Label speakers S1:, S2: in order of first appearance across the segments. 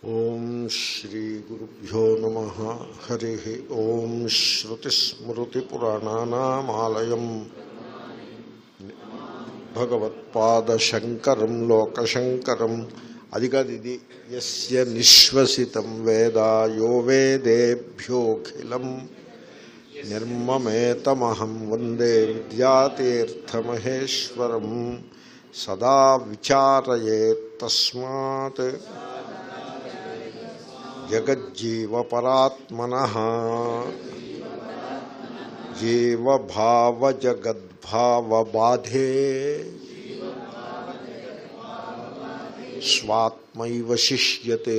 S1: ఓం శ్రీగురుభ్యో నమ హరి ఓం శ్రుతిస్మృతిపురాణానామాలయం భగవత్పాదశంకరం లోకశంకరం అది కాదు ఇది ఎస్య నిశ్వసితం వేద యో వేదేభ్యోఖిలం నిర్మమేతమహం వందే విద్యాతీర్థమహేశ్వరం సదా విచారయేత్తస్మాత్ జగజ్జీవపరాత్మన జీవభావజగద్భావబాధే స్వాత్మైవ శిష్యతే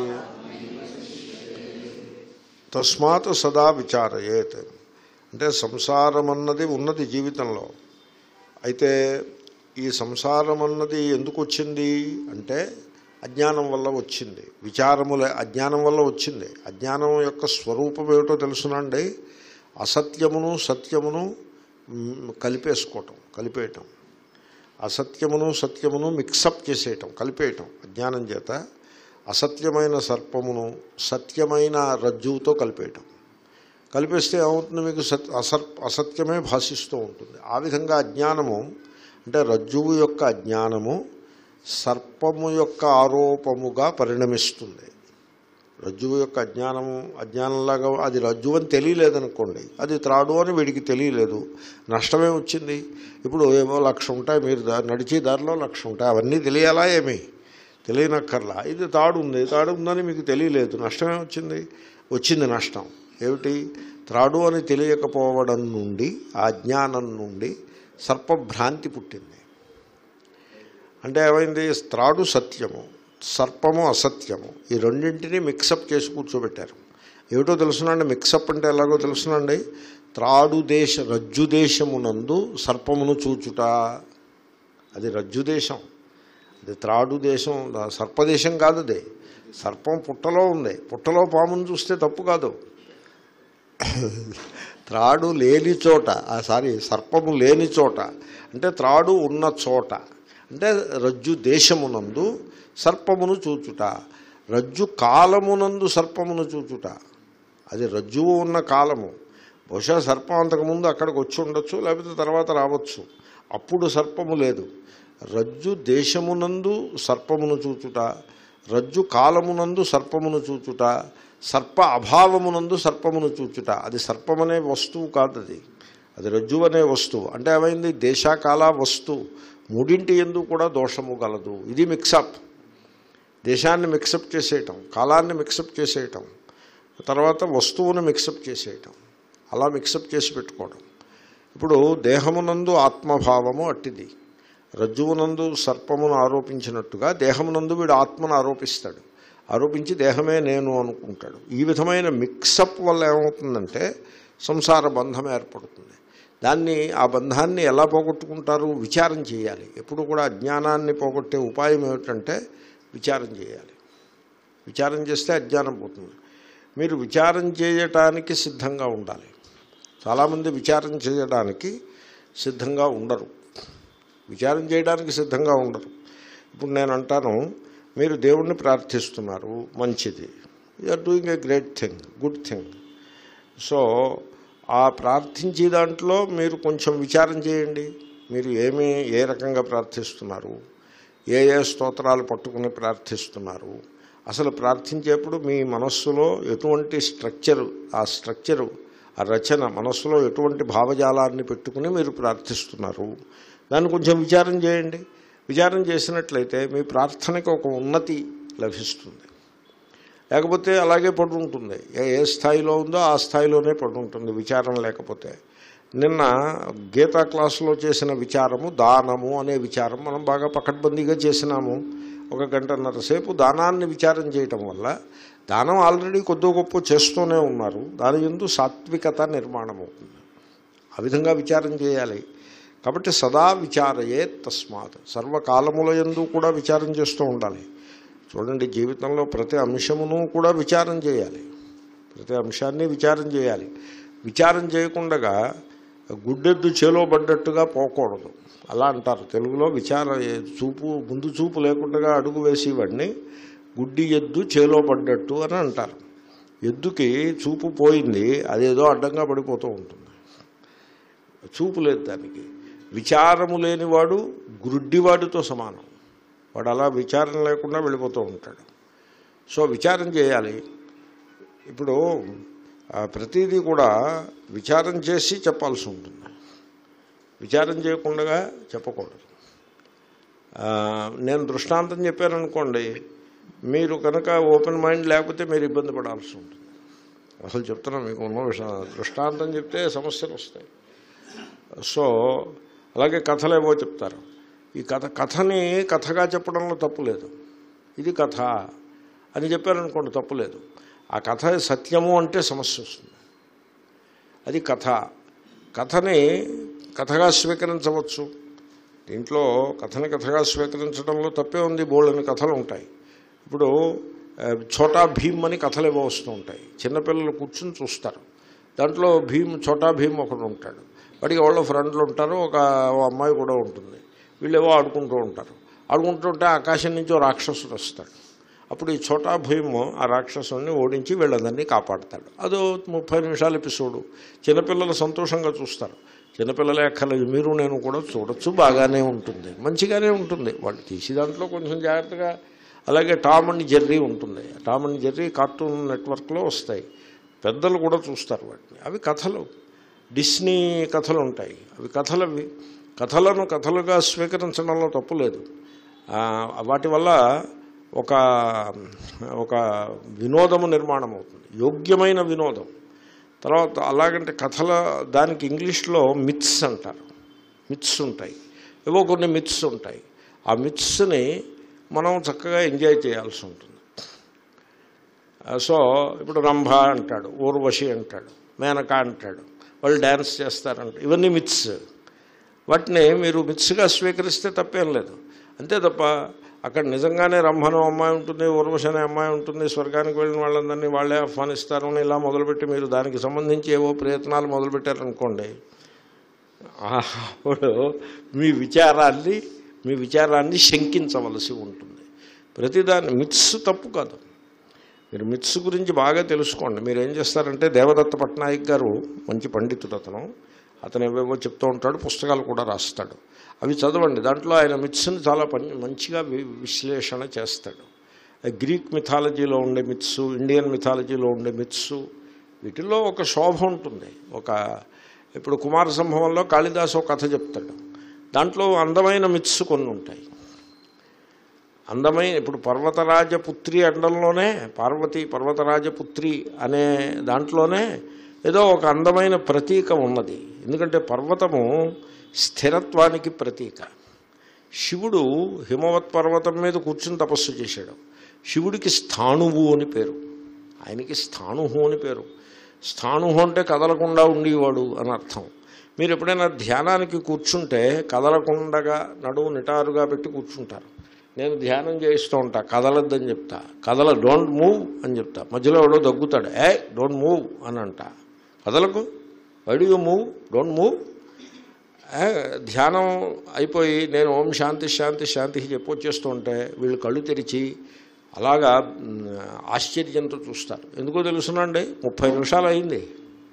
S1: తస్మాత్ సదా విచారయేత్ అంటే సంసారం అన్నది ఉన్నది జీవితంలో అయితే ఈ సంసారం అన్నది ఎందుకు వచ్చింది అంటే అజ్ఞానం వల్ల వచ్చింది విచారములే అజ్ఞానం వల్ల వచ్చింది అజ్ఞానం యొక్క స్వరూపం ఏమిటో తెలుసునండి అసత్యమును సత్యమును మ్, కలిపేసుకోవటం కలిపేయటం అసత్యమును సత్యమును మిక్సప్ చేసేయటం కలిపేయటం అజ్ఞానం చేత అసత్యమైన సర్పమును సత్యమైన రజ్జువుతో కలిపేయటం కలిపేస్తే ఏమవుతుంది మీకు సత్ అసర్ అసత్యమే భాషిస్తూ ఉంటుంది ఆ విధంగా అజ్ఞానము అంటే రజ్జువు యొక్క అజ్ఞానము సర్పము యొక్క ఆరోపముగా పరిణమిస్తుంది రజ్జువు యొక్క అజ్ఞానము అజ్ఞానంలాగా అది రజ్జువు అని తెలియలేదనుకోండి అది త్రాడు అని వీడికి తెలియలేదు నష్టమే వచ్చింది ఇప్పుడు ఏమో లక్ష ఉంటాయి మీరు దా నడిచే దారిలో లక్ష ఉంటాయి అవన్నీ తెలియాలా ఏమి తెలియనక్కర్లా ఇది తాడు ఉంది తాడు ఉందని మీకు తెలియలేదు నష్టమే వచ్చింది వచ్చింది నష్టం ఏమిటి త్రాడు అని తెలియకపోవడం నుండి ఆ అజ్ఞానం నుండి సర్పభ్రాంతి పుట్టింది అంటే ఏమైంది త్రాడు సత్యము సర్పము అసత్యము ఈ రెండింటినీ మిక్సప్ చేసి కూర్చోబెట్టారు ఏమిటో తెలుసునండి మిక్సప్ అంటే ఎలాగో తెలుసునండి త్రాడు దేశ రజ్జు దేశమునందు సర్పమును చూచుట అది రజ్జు దేశం అది త్రాడు దేశం సర్పదేశం కాదు అది సర్పం పుట్టలో ఉంది పుట్టలో పామును చూస్తే తప్పు కాదు త్రాడు లేని చోట ఆ సారీ సర్పము లేని చోట అంటే త్రాడు ఉన్న చోట అంటే రజ్జు దేశమునందు సర్పమును చూచుట రజ్జు కాలమునందు సర్పమును చూచుట అది రజ్జువు ఉన్న కాలము బహుశా సర్పం అంతకుముందు అక్కడికి వచ్చి ఉండొచ్చు లేకపోతే తర్వాత రావచ్చు అప్పుడు సర్పము లేదు రజ్జు దేశమునందు సర్పమును చూచుట రజ్జు కాలమునందు సర్పమును చూచుట సర్ప అభావమునందు సర్పమును చూచుట అది సర్పమనే వస్తువు కాదు అది అది రజ్జు అనే వస్తువు అంటే ఏమైంది దేశాకాల వస్తువు మూడింటి ఎందు కూడా దోషము గలదు ఇది మిక్సప్ దేశాన్ని మిక్సప్ చేసేయటం కాలాన్ని మిక్సప్ చేసేయటం తర్వాత వస్తువును మిక్సప్ చేసేయటం అలా మిక్సప్ చేసి పెట్టుకోవడం ఇప్పుడు దేహమునందు ఆత్మభావము అట్టిది రజ్జువునందు సర్పమును ఆరోపించినట్టుగా దేహమునందు వీడు ఆత్మను ఆరోపిస్తాడు ఆరోపించి దేహమే నేను అనుకుంటాడు ఈ విధమైన మిక్సప్ వల్ల ఏమవుతుందంటే సంసార బంధం ఏర్పడుతుంది దాన్ని ఆ బంధాన్ని ఎలా పోగొట్టుకుంటారు విచారం చేయాలి ఎప్పుడు కూడా అజ్ఞానాన్ని పోగొట్టే ఉపాయం ఏమిటంటే విచారం చేయాలి విచారం చేస్తే అజ్ఞానం పోతుంది మీరు విచారం చేయటానికి సిద్ధంగా ఉండాలి చాలామంది విచారం చేయడానికి సిద్ధంగా ఉండరు విచారం చేయడానికి సిద్ధంగా ఉండరు ఇప్పుడు నేను అంటాను మీరు దేవుణ్ణి ప్రార్థిస్తున్నారు మంచిది are doing a great thing good thing so ఆ ప్రార్థించే దాంట్లో మీరు కొంచెం విచారం చేయండి మీరు ఏమి ఏ రకంగా ప్రార్థిస్తున్నారు ఏ ఏ స్తోత్రాలు పట్టుకుని ప్రార్థిస్తున్నారు అసలు ప్రార్థించేప్పుడు మీ మనస్సులో ఎటువంటి స్ట్రక్చరు ఆ స్ట్రక్చరు ఆ రచన మనస్సులో ఎటువంటి భావజాలాన్ని పెట్టుకుని మీరు ప్రార్థిస్తున్నారు దాన్ని కొంచెం విచారం చేయండి విచారం చేసినట్లయితే మీ ప్రార్థనకి ఒక ఉన్నతి లభిస్తుంది లేకపోతే అలాగే పడి ఉంటుంది ఏ ఏ స్థాయిలో ఉందో ఆ స్థాయిలోనే పడి ఉంటుంది విచారం లేకపోతే నిన్న గీతా క్లాసులో చేసిన విచారము దానము అనే విచారం మనం బాగా పకడ్బందీగా చేసినాము ఒక గంటన్నర సేపు దానాన్ని విచారం చేయటం వల్ల దానం ఆల్రెడీ కొద్దో గొప్ప చేస్తూనే ఉన్నారు దాని ఎందు సాత్వికత నిర్మాణం అవుతుంది ఆ విధంగా విచారం చేయాలి కాబట్టి సదా విచారయే తస్మాత్ సర్వకాలముల ఎందు కూడా విచారం చేస్తూ ఉండాలి చూడండి జీవితంలో ప్రతి అంశమును కూడా విచారం చేయాలి ప్రతి అంశాన్ని విచారం చేయాలి విచారం చేయకుండా గుడ్డెద్దు చేలో పడ్డట్టుగా పోకూడదు అలా అంటారు తెలుగులో విచార చూపు ముందు చూపు లేకుండా అడుగు వేసేవాడిని గుడ్డి ఎద్దు చేలో పడ్డట్టు అని అంటారు ఎద్దుకి చూపు పోయింది అదేదో అడ్డంగా పడిపోతూ ఉంటుంది చూపు లేదు దానికి విచారము లేనివాడు గుడ్డివాడితో సమానం వాడు అలా విచారం లేకుండా వెళ్ళిపోతూ ఉంటాడు సో విచారం చేయాలి ఇప్పుడు ఆ, ప్రతిదీ కూడా విచారం చేసి చెప్పాల్సి ఉంటుంది విచారం చేయకుండా చెప్పకూడదు ఆ, నేను దృష్టాంతం చెప్పాను అనుకోండి మీరు కనుక ఓపెన్ మైండ్ లేకపోతే మీరు ఇబ్బంది పడాల్సి ఉంటుంది అసలు చెప్తున్నా మీకు ఉన్న విషయం దృష్టాంతం చెప్తే సమస్యలు వస్తాయి సో అలాగే కథలు ఏవో చెప్తారు ఈ కథ కథని కథగా చెప్పడంలో తప్పు లేదు ఇది కథ అని చెప్పారనుకోండి తప్పు లేదు ఆ కథ సత్యము అంటే సమస్య వస్తుంది అది కథ కథని కథగా స్వీకరించవచ్చు దీంట్లో కథని కథగా స్వీకరించడంలో తప్పే ఉంది బోళ్ళని కథలు ఉంటాయి ఇప్పుడు ఆ, ఛోటా భీమ్ అని కథలు ఏవో వస్తూ ఉంటాయి చిన్నపిల్లలు కూర్చుని చూస్తారు దాంట్లో భీమ్ ఛోటా భీమ్ ఒకడు ఉంటాడు వాడికి వాళ్ళ ఫ్రెండ్లు ఉంటారు ఒక ఓ అమ్మాయి కూడా ఉంటుంది వీళ్ళేవో ఆడుకుంటూ ఉంటారు ఆడుకుంటుంటే ఆకాశం నుంచి ఓ రాక్షసుడు వస్తాడు అప్పుడు ఈ ఛోటా భీమ్ ఆ రాక్షసుని ఓడించి వీళ్ళందరినీ కాపాడతాడు అదో ముప్పై నిమిషాల ఎపిసోడు చిన్నపిల్లలు సంతోషంగా చూస్తారు చిన్నపిల్లలే అక్కర్లేదు మీరు నేను కూడా చూడొచ్చు బాగానే ఉంటుంది మంచిగానే ఉంటుంది వాళ్ళు తీసి దాంట్లో కొంచెం జాగ్రత్తగా అలాగే టామ్ అండ్ జెర్రీ ఉంటుంది టామ్ అండ్ జెర్రీ కార్టూన్ నెట్వర్క్లో వస్తాయి పెద్దలు కూడా చూస్తారు వాటిని అవి కథలు డిస్నీ కథలు ఉంటాయి అవి కథలు అవి కథలను కథలుగా స్వీకరించడంలో తప్పు లేదు ఆ, వాటి వల్ల ఒక ఒక వినోదము నిర్మాణం అవుతుంది యోగ్యమైన వినోదం తర్వాత అలాగంటే కథల దానికి ఇంగ్లీష్లో మిత్స్ అంటారు మిత్స్ ఉంటాయి ఏవో కొన్ని మిత్స్ ఉంటాయి ఆ మిత్స్ని మనం చక్కగా ఎంజాయ్ చేయాల్సి ఉంటుంది ఆ, సో ఇప్పుడు రంభ అంటాడు ఊర్వశి అంటాడు మేనక అంటాడు వాళ్ళు డ్యాన్స్ చేస్తారంట ఇవన్నీ మిత్స్ వాటిని మీరు మిత్స్గా స్వీకరిస్తే తప్పేం లేదు అంతే తప్ప అక్కడ నిజంగానే రంభను అమ్మాయి ఉంటుంది ఊర్వశి అనే అమ్మాయి ఉంటుంది స్వర్గానికి వెళ్ళిన వాళ్ళందరినీ వాళ్ళే ఆహ్వానిస్తారు అని ఇలా మొదలుపెట్టి మీరు దానికి సంబంధించి ఏవో ప్రయత్నాలు మొదలుపెట్టారనుకోండి అప్పుడు మీ విచారాన్ని మీ విచారాన్ని శంకించవలసి ఉంటుంది ప్రతిదాన్ని మిత్స్ తప్పు కాదు మీరు మిత్స్ గురించి బాగా తెలుసుకోండి మీరు ఏం చేస్తారంటే దేవదత్త పట్నాయక్ గారు మంచి పండితుడు అతను అతను ఏవేవో చెప్తూ ఉంటాడు పుస్తకాలు కూడా రాస్తాడు అవి చదవండి దాంట్లో ఆయన మిత్స్ని చాలా పని మంచిగా వి- విశ్లేషణ చేస్తాడు గ్రీక్ మిథాలజీలో ఉండే మిత్స్ ఇండియన్ మిథాలజీలో ఉండే మిత్స్ వీటిల్లో ఒక శోభ ఉంటుంది ఒక ఇప్పుడు కుమార సంభవంలో కాళిదాసు ఒక కథ చెప్తాడు దాంట్లో అందమైన మిత్స్ కొన్ని ఉంటాయి అందమైన ఇప్పుడు పర్వతరాజపుత్రి అండంలోనే పార్వతి పర్వతరాజపుత్రి అనే దాంట్లోనే ఏదో ఒక అందమైన ప్రతీక ఉన్నది ఎందుకంటే పర్వతము స్థిరత్వానికి ప్రతీక శివుడు హిమవత్ పర్వతం మీద కూర్చుని తపస్సు చేశాడు శివుడికి స్థాణువు అని పేరు ఆయనకి స్థాణువు అని పేరు స్థాణువు అంటే కదలకుండా ఉండేవాడు అని అర్థం మీరు ఎప్పుడైనా ధ్యానానికి కూర్చుంటే కదలకుండగా నడువు నిటారుగా పెట్టి కూర్చుంటారు నేను ధ్యానం చేయిస్తూ ఉంటా కదలొద్దని చెప్తా కదల డోంట్ మూవ్ అని చెప్తా మధ్యలో ఎవడో దగ్గుతాడు ఏ డోంట్ మూవ్ అని అంట కదలకు వడి యూ మూవ్ డోంట్ మూవ్ ఏ, ధ్యానం అయిపోయి నేను ఓం శాంతి శాంతి శాంతి చెప్పొచ్చేస్తూ ఉంటే వీళ్ళు కళ్ళు తెరిచి అలాగా మ్, ఆశ్చర్యంతో చూస్తారు ఎందుకో తెలుసునండి ముప్పై నిమిషాలు అయింది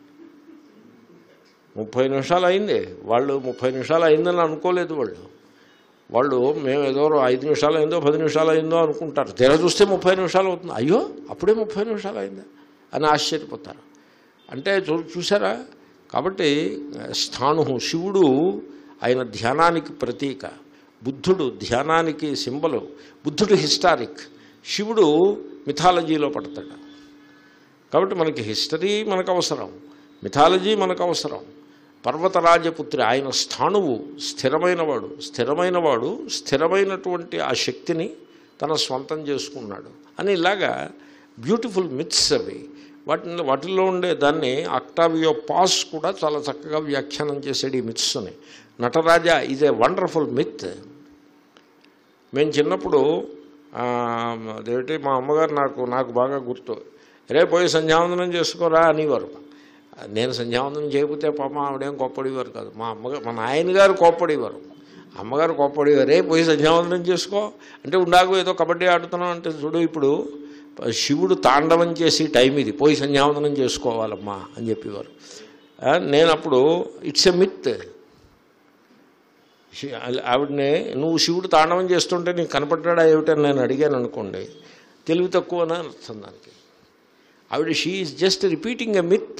S1: ముప్పై నిమిషాలు అయింది వాళ్ళు ముప్పై నిమిషాలు అయిందని అనుకోలేదు వాళ్ళు వాళ్ళు మేము ఏదో ఐదు నిమిషాలు అయిందో పది నిమిషాలు అయిందో అనుకుంటారు తెర చూస్తే ముప్పై నిమిషాలు అవుతుంది అయ్యో అప్పుడే ముప్పై నిమిషాలు అయిందా అని ఆశ్చర్యపోతారు అంటే చూ చూసారా కాబట్టి స్థాణు శివుడు ఆయన ధ్యానానికి ప్రతీక బుద్ధుడు ధ్యానానికి సింబలు బుద్ధుడు హిస్టారిక్ శివుడు మిథాలజీలో పడతాడు కాబట్టి మనకి హిస్టరీ మనకు అవసరం మిథాలజీ మనకు అవసరం పర్వతరాజపుత్రి ఆయన స్థాణువు స్థిరమైనవాడు స్థిరమైనవాడు స్థిరమైనటువంటి ఆ శక్తిని తన స్వంతం చేసుకున్నాడు అని ఇలాగా బ్యూటిఫుల్ మిత్స్ అవి వాటిని వాటిల్లో ఉండే దాన్ని అక్టావియో పాస్ కూడా చాలా చక్కగా వ్యాఖ్యానం చేశాడు ఈ మిత్స్ని Nataraja is a wonderful myth మేము చిన్నప్పుడు ఆ, అదేమిటి మా అమ్మగారు నాకు నాకు బాగా గుర్తు రే పోయి సంధ్యావందనం చేసుకోరా అనేవారు నేను సంధ్యావందనం చేయకపోతే పాప ఆవిడేం కోప్పడేవారు కాదు మా అమ్మగారు మా నాయన గారు కోప్పడేవారు అమ్మగారు కోప్పడి రే పోయి సంధ్యావందనం చేసుకో అంటే ఉండాకు ఏదో కబడ్డీ ఆడుతున్నాం అంటే చూడు ఇప్పుడు శివుడు తాండవం చేసి టైం ఇది పోయి సంధ్యావందనం చేసుకోవాలమ్మా అని చెప్పేవారు ఆ, నేను అప్పుడు ఇట్స్ ఎ మిత్ శి- ఆవిడని నువ్వు శివుడు తాండవం చేస్తుంటే నీకు కనపడ్డా ఏమిటని నేను అడిగాను అనుకోండి తెలివి తక్కువ అని అర్థం దానికి ఆవిడ she is just repeating a myth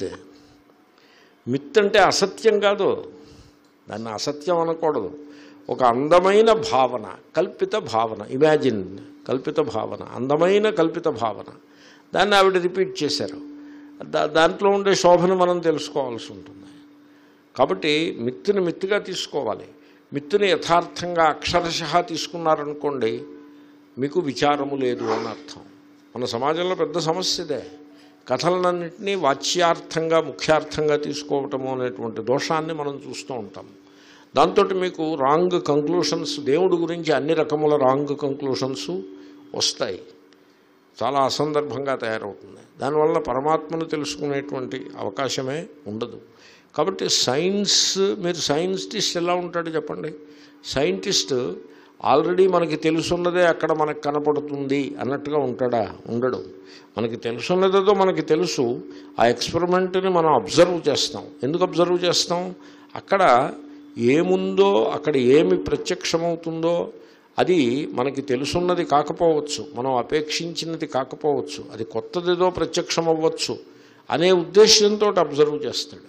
S1: myth అంటే అసత్యం కాదు దాన్ని అసత్యం అనకూడదు ఒక అందమైన భావన కల్పిత భావన ఇమాజిన్ కల్పిత భావన అందమైన కల్పిత భావన దాన్ని ఆవిడ రిపీట్ చేశారు దా దాంట్లో ఉండే శోభను మనం తెలుసుకోవాల్సి ఉంటుంది కాబట్టి మిత్తుని మిత్తుగా తీసుకోవాలి మిత్తుని యథార్థంగా అక్షరశః తీసుకున్నారనుకోండి మీకు విచారము లేదు అని అర్థం మన సమాజంలో పెద్ద సమస్యదే కథలన్నింటినీ వాచ్యార్థంగా ముఖ్యార్థంగా తీసుకోవటము అనేటువంటి దోషాన్ని మనం చూస్తూ ఉంటాం దాంతో మీకు రాంగ్ కంక్లూషన్స్ దేవుడి గురించి అన్ని రకముల రాంగ్ కంక్లూషన్స్ వస్తాయి చాలా అసందర్భంగా తయారవుతుంది దానివల్ల పరమాత్మను తెలుసుకునేటువంటి అవకాశమే ఉండదు కాబట్టి సైన్స్ మీరు సైంటిస్ట్ ఎలా ఉంటాడు చెప్పండి సైంటిస్ట్ ఆల్రెడీ మనకి తెలుసున్నదే అక్కడ మనకు కనపడుతుంది అన్నట్టుగా ఉంటాడా ఉండడు మనకి తెలుసున్నదేదో మనకి తెలుసు ఆ ఎక్స్పెరిమెంట్ని మనం అబ్జర్వ్ చేస్తాం ఎందుకు అబ్జర్వ్ చేస్తాం అక్కడ ఏముందో అక్కడ ఏమి ప్రత్యక్షమవుతుందో అది మనకి తెలుసున్నది కాకపోవచ్చు మనం అపేక్షించినది కాకపోవచ్చు అది కొత్తదిదో ప్రత్యక్షం అవ్వచ్చు అనే ఉద్దేశంతో అబ్జర్వ్ చేస్తాడు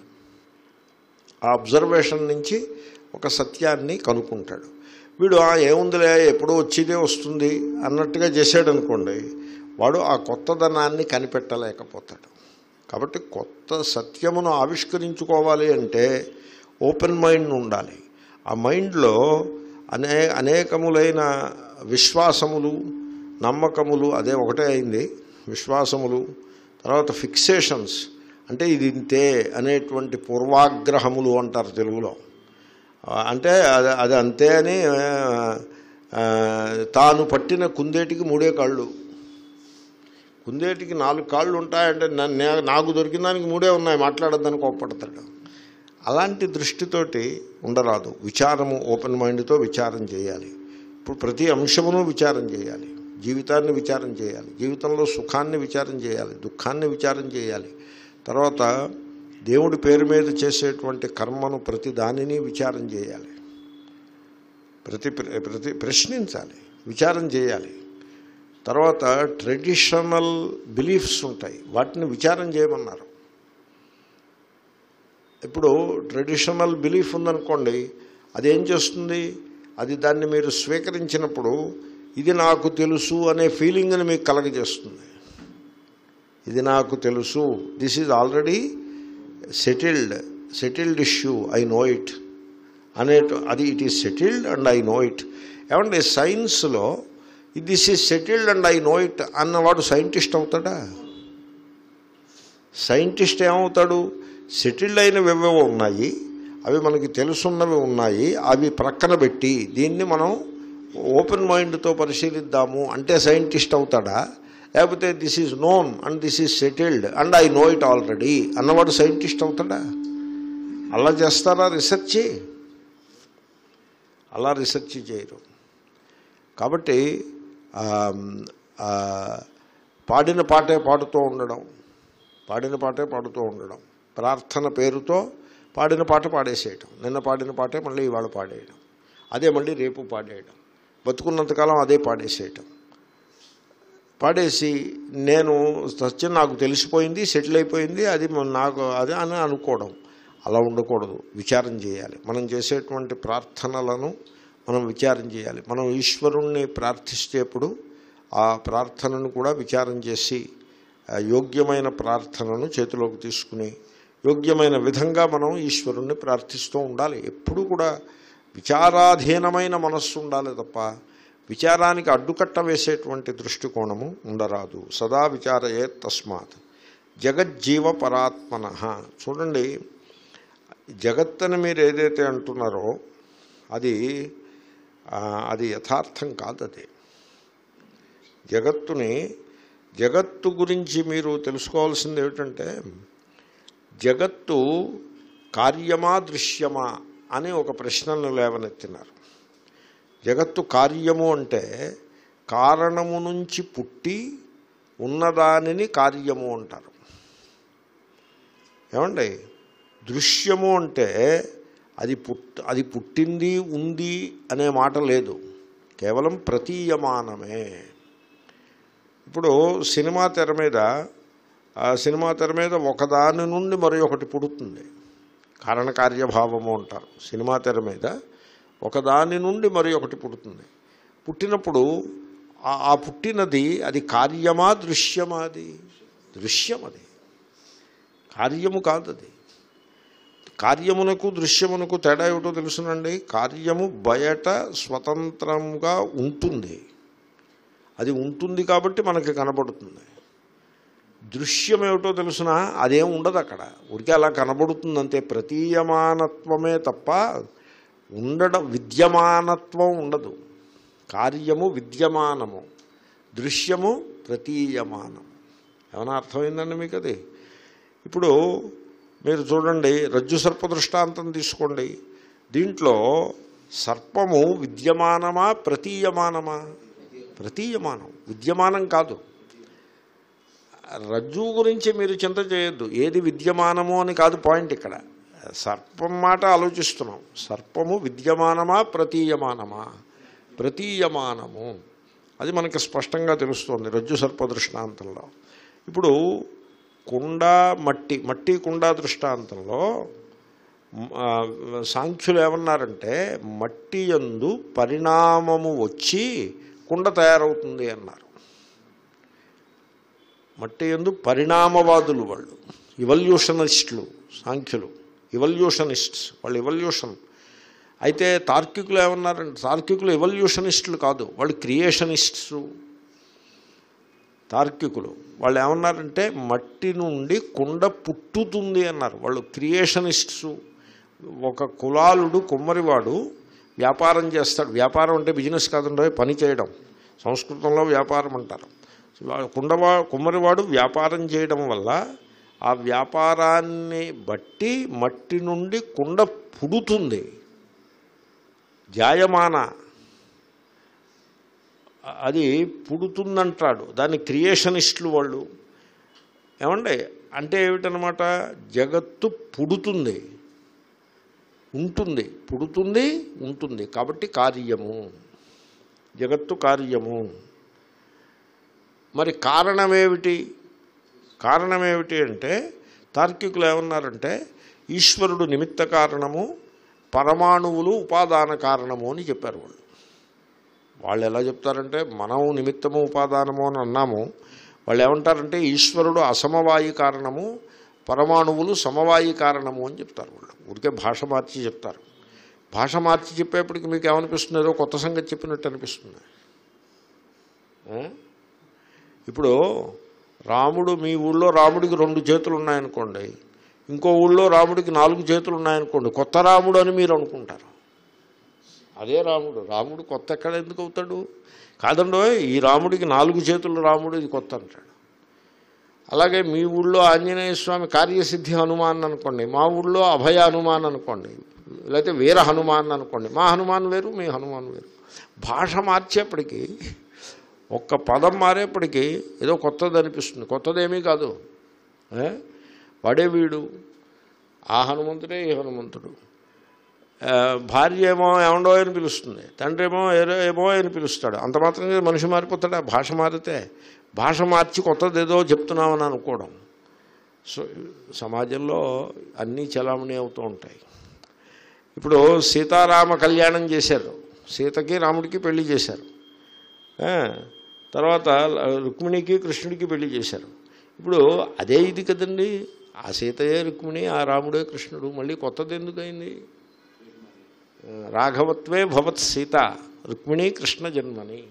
S1: ఆ అబ్జర్వేషన్ నుంచి ఒక సత్యాన్ని కనుక్కుంటాడు వీడు ఆ ఏముందిలే ఎప్పుడో వచ్చేదే వస్తుంది అన్నట్టుగా చేశాడు అనుకోండి వాడు ఆ కొత్తదనాన్ని కనిపెట్టలేకపోతాడు కాబట్టి కొత్త సత్యమును ఆవిష్కరించుకోవాలి అంటే ఓపెన్ మైండ్ ఉండాలి ఆ మైండ్లో అనే అనేకములైన విశ్వాసములు నమ్మకములు అదే ఒకటే అయింది విశ్వాసములు తర్వాత ఫిక్సేషన్స్ అంటే ఇది ఇంతే అనేటువంటి పూర్వాగ్రహములు అంటారు తెలుగులో ఆ, అంటే అది అది అంతే అని ఆ, తాను పట్టిన కుందేటికి మూడే కాళ్ళు కుందేటికి నాలుగు కాళ్ళు ఉంటాయంటే నన్ను నే- నాకు దొరికిన దానికి మూడే ఉన్నాయి మాట్లాడొద్దని కోప్పడతాడు అలాంటి దృష్టితోటి ఉండరాదు విచారము ఓపెన్ మైండ్తో విచారం చేయాలి ఇప్పుడు ప్రతి అంశమును విచారం చేయాలి జీవితాన్ని విచారం చేయాలి జీవితంలో సుఖాన్ని విచారం చేయాలి దుఃఖాన్ని విచారం చేయాలి తర్వాత దేవుడి పేరు మీద చేసేటువంటి కర్మను ప్రతి దానిని విచారం చేయాలి ప్రతి ప్రతి ప్రశ్నించాలి విచారం చేయాలి తర్వాత ట్రెడిషనల్ బిలీఫ్స్ ఉంటాయి వాటిని విచారం చేయమన్నారు ఇప్పుడు ట్రెడిషనల్ బిలీఫ్ ఉందనుకోండి అదేం చేస్తుంది అది దాన్ని మీరు స్వీకరించినప్పుడు ఇది నాకు తెలుసు అనే ఫీలింగ్ని మీకు కలగజేస్తుంది ఇది నాకు తెలుసు this is already settled settled issue I know it అనే అది it is settled and I know it ఏమంటే సైన్స్లో this is settled and I know it అన్నవాడు సైంటిస్ట్ అవుతాడా సైంటిస్ట్ ఏమవుతాడు సెటిల్డ్ అయినవి ఏవేవో ఉన్నాయి అవి మనకి తెలుసున్నవి ఉన్నాయి అవి ప్రక్కన పెట్టి దీన్ని మనం ఓపెన్ మైండ్తో పరిశీలిద్దాము అంటే సైంటిస్ట్ అవుతాడా లేకపోతే this is known and this is settled and I know it already అన్నవాడు సైంటిస్ట్ అవుతాడా అలా చేస్తారా రీసెర్చ్ అలా రీసెర్చ్ చేయరు కాబట్టి ఆ, ఆ, పాడిన పాటే పాడుతూ ఉండడం పాడిన పాటే పాడుతూ ఉండడం ప్రార్థన పేరుతో పాడిన పాట పాడేసేయటం నిన్న పాడిన పాటే మళ్ళీ ఇవాళ పాడేయడం అదే మళ్ళీ రేపు పాడేయడం బతుకున్నంతకాలం అదే పాడేసేయటం పాడేసి నేను సత్యం నాకు తెలిసిపోయింది సెటిల్ అయిపోయింది అది మ- నాకు అదే అని అనుకోవడం అలా ఉండకూడదు విచారం చేయాలి మనం చేసేటువంటి ప్రార్థనలను మనం విచారం చేయాలి మనం ఈశ్వరుణ్ణి ప్రార్థిస్తేప్పుడు ఆ ప్రార్థనను కూడా విచారం చేసి ఆ యోగ్యమైన ప్రార్థనను చేతిలోకి తీసుకుని యోగ్యమైన విధంగా మనం ఈశ్వరుణ్ణి ప్రార్థిస్తూ ఉండాలి ఎప్పుడూ కూడా విచారాధీనమైన మనస్సు ఉండాలి తప్ప విచారానికి అడ్డుకట్ట వేసేటువంటి దృష్టికోణము ఉండరాదు సదా విచారయే తస్మాత్ జగజ్జీవ పరాత్మన చూడండి జగత్తని మీరు ఏదైతే అంటున్నారో అది ఆ, అది యథార్థం కాదు అది జగత్తుని జగత్తు గురించి మీరు తెలుసుకోవాల్సింది ఏమిటంటే జగత్తు కార్యమా దృశ్యమా అని ఒక ప్రశ్నను లేవనెత్తినారు జగత్తు కార్యము అంటే కారణము నుంచి పుట్టి ఉన్నదానిని కార్యము అంటారు ఏమండి దృశ్యము అంటే అది పుట్ అది పుట్టింది ఉంది అనే మాట లేదు కేవలం ప్రతీయమానమే ఇప్పుడు సినిమా తెర మీద ఆ సినిమా తెర మీద ఒకదాని నుండి మరి ఒకటి పుడుతుంది కారణకార్యభావము అంటారు సినిమా తెర మీద ఒకదాని నుండి మరి ఒకటి పుడుతుంది పుట్టినప్పుడు ఆ- ఆ పుట్టినది అది కార్యమా దృశ్యమా అది దృశ్యం అది కార్యము కాదు అది కార్యమునకు దృశ్యమునకు తేడా ఏమిటో తెలుసునండి కార్యము బయట స్వతంత్రంగా ఉంటుంది అది ఉంటుంది కాబట్టి మనకి కనబడుతుంది దృశ్యం ఏమిటో తెలుసునా అదేం ఉండదు అక్కడ ఉడికి అలా కనబడుతుందంతే ప్రతీయమానత్వమే తప్ప ఉండడం విద్యమానత్వం ఉండదు కార్యము విద్యమానము దృశ్యము ప్రతీయమానం ఏమైనా అర్థమైందండి మీకు అది ఇప్పుడు మీరు చూడండి రజ్జు సర్ప దృష్టాంతం తీసుకోండి దీంట్లో సర్పము విద్యమానమా ప్రతీయమానమా ప్రతీయమానం విద్యమానం కాదు రజ్జు గురించి మీరు చింత చేయొద్దు ఏది విద్యమానము అని కాదు పాయింట్ ఇక్కడ సర్పం మాట ఆలోచిస్తున్నాం సర్పము విద్యమానమా ప్రతీయమానమా ప్రతీయమానము అది మనకి స్పష్టంగా తెలుస్తుంది రజ్జు సర్ప దృష్టాంతంలో ఇప్పుడు కుండ మట్టి మట్టి కుండ దృష్టాంతంలో మ్, ఆ, సాంఖ్యులు ఏమన్నారంటే మట్టి యందు పరిణామము వచ్చి కుండ తయారవుతుంది అన్నారు మట్టి ఎందు పరిణామవాదులు వాళ్ళు ఇవల్యూషనిస్టులు సాంఖ్యులు ఇవల్యూషనిస్ట్స్ వాళ్ళు ఇవల్యూషన్ అయితే తార్కికులు ఏమన్నారంటే తార్కికులు ఇవల్యూషనిస్టులు కాదు వాళ్ళు క్రియేషనిస్ట్స్ తార్కికులు వాళ్ళు ఏమన్నారంటే మట్టి నుండి కుండ పుట్టుతుంది అన్నారు వాళ్ళు క్రియేషనిస్ట్స్ ఒక కులాలుడు కుమ్మరివాడు వ్యాపారం చేస్తాడు వ్యాపారం అంటే బిజినెస్ కాదండి పని చేయడం సంస్కృతంలో వ్యాపారం అంటారు కుండవా కుమ్మరివాడు వ్యాపారం చేయడం వల్ల ఆ వ్యాపారాన్ని బట్టి మట్టి నుండి కుండ పుడుతుంది జాయమాన అది పుడుతుందంటాడు దాన్ని క్రియేషనిస్టులు వాళ్ళు ఏమండి అంటే ఏమిటనమాట జగత్తు పుడుతుంది ఉంటుంది పుడుతుంది ఉంటుంది కాబట్టి కార్యము జగత్తు కార్యము మరి కారణమేమిటి కారణమేమిటి అంటే తార్కికులు ఏమన్నారంటే ఈశ్వరుడు నిమిత్త కారణము పరమాణువులు ఉపాదాన కారణము అని చెప్పారు వాళ్ళు వాళ్ళు ఎలా చెప్తారంటే మనం నిమిత్తము ఉపాదానము అని అన్నాము వాళ్ళు ఏమంటారంటే ఈశ్వరుడు అసమవాయి కారణము పరమాణువులు సమవాయి కారణము అని చెప్తారు వాళ్ళు ఊరికే భాష మార్చి చెప్తారు భాష మార్చి చెప్పేప్పటికి మీకు ఏమనిపిస్తుంది ఏదో కొత్త సంగతి చెప్పినట్టు అనిపిస్తుంది ఆ? ఇప్పుడు రాముడు మీ ఊళ్ళో రాముడికి రెండు చేతులు ఉన్నాయనుకోండి ఇంకో ఊళ్ళో రాముడికి నాలుగు చేతులు ఉన్నాయనుకోండి కొత్త రాముడు అని మీరు అనుకుంటారు అదే రాముడు రాముడు కొత్త ఎక్కడ ఎందుకు అవుతాడు కాదండో ఈ రాముడికి నాలుగు చేతులు రాముడు ఇది కొత్త అంటాడు అలాగే మీ ఊళ్ళో ఆంజనేయ స్వామి కార్యసిద్ధి హనుమాన్ అనుకోండి మా ఊళ్ళో అభయ హనుమాన్ అనుకోండి లేకపోతే వీర హనుమాన్ అనుకోండి మా హనుమాన్ వేరు మీ హనుమాన్ వేరు భాష మార్చేప్పటికీ ఒక్క పదం మారేప్పటికీ ఏదో కొత్తది అనిపిస్తుంది కొత్తదేమీ కాదు ఏ? వాడే వీడు ఆ హనుమంతుడే ఈ హనుమంతుడు ఆ, భార్య ఏమో ఏమండో అని పిలుస్తుంది తండ్రి ఏమో ఏదో ఏమో అని పిలుస్తాడు అంత మాత్రం మనిషి మారిపోతాడా భాష మారితే భాష మార్చి కొత్తది ఏదో చెప్తున్నామని అనుకోవడం సో సమాజంలో అన్నీ చలామణి అవుతూ ఉంటాయి ఇప్పుడు సీతారామ కళ్యాణం చేశారు సీతకి రాముడికి పెళ్లి చేశారు ఆ, తర్వాత రుక్మిణికి కృష్ణుడికి పెళ్లి చేశారు ఇప్పుడు అదే ఇది కదండి ఆ సీతయే రుక్మిణి ఆ రాముడే కృష్ణుడు మళ్ళీ కొత్తది ఎందుకు అయింది ఆ, రాఘవత్వే భవత్ సీత రుక్మిణి కృష్ణ జన్మని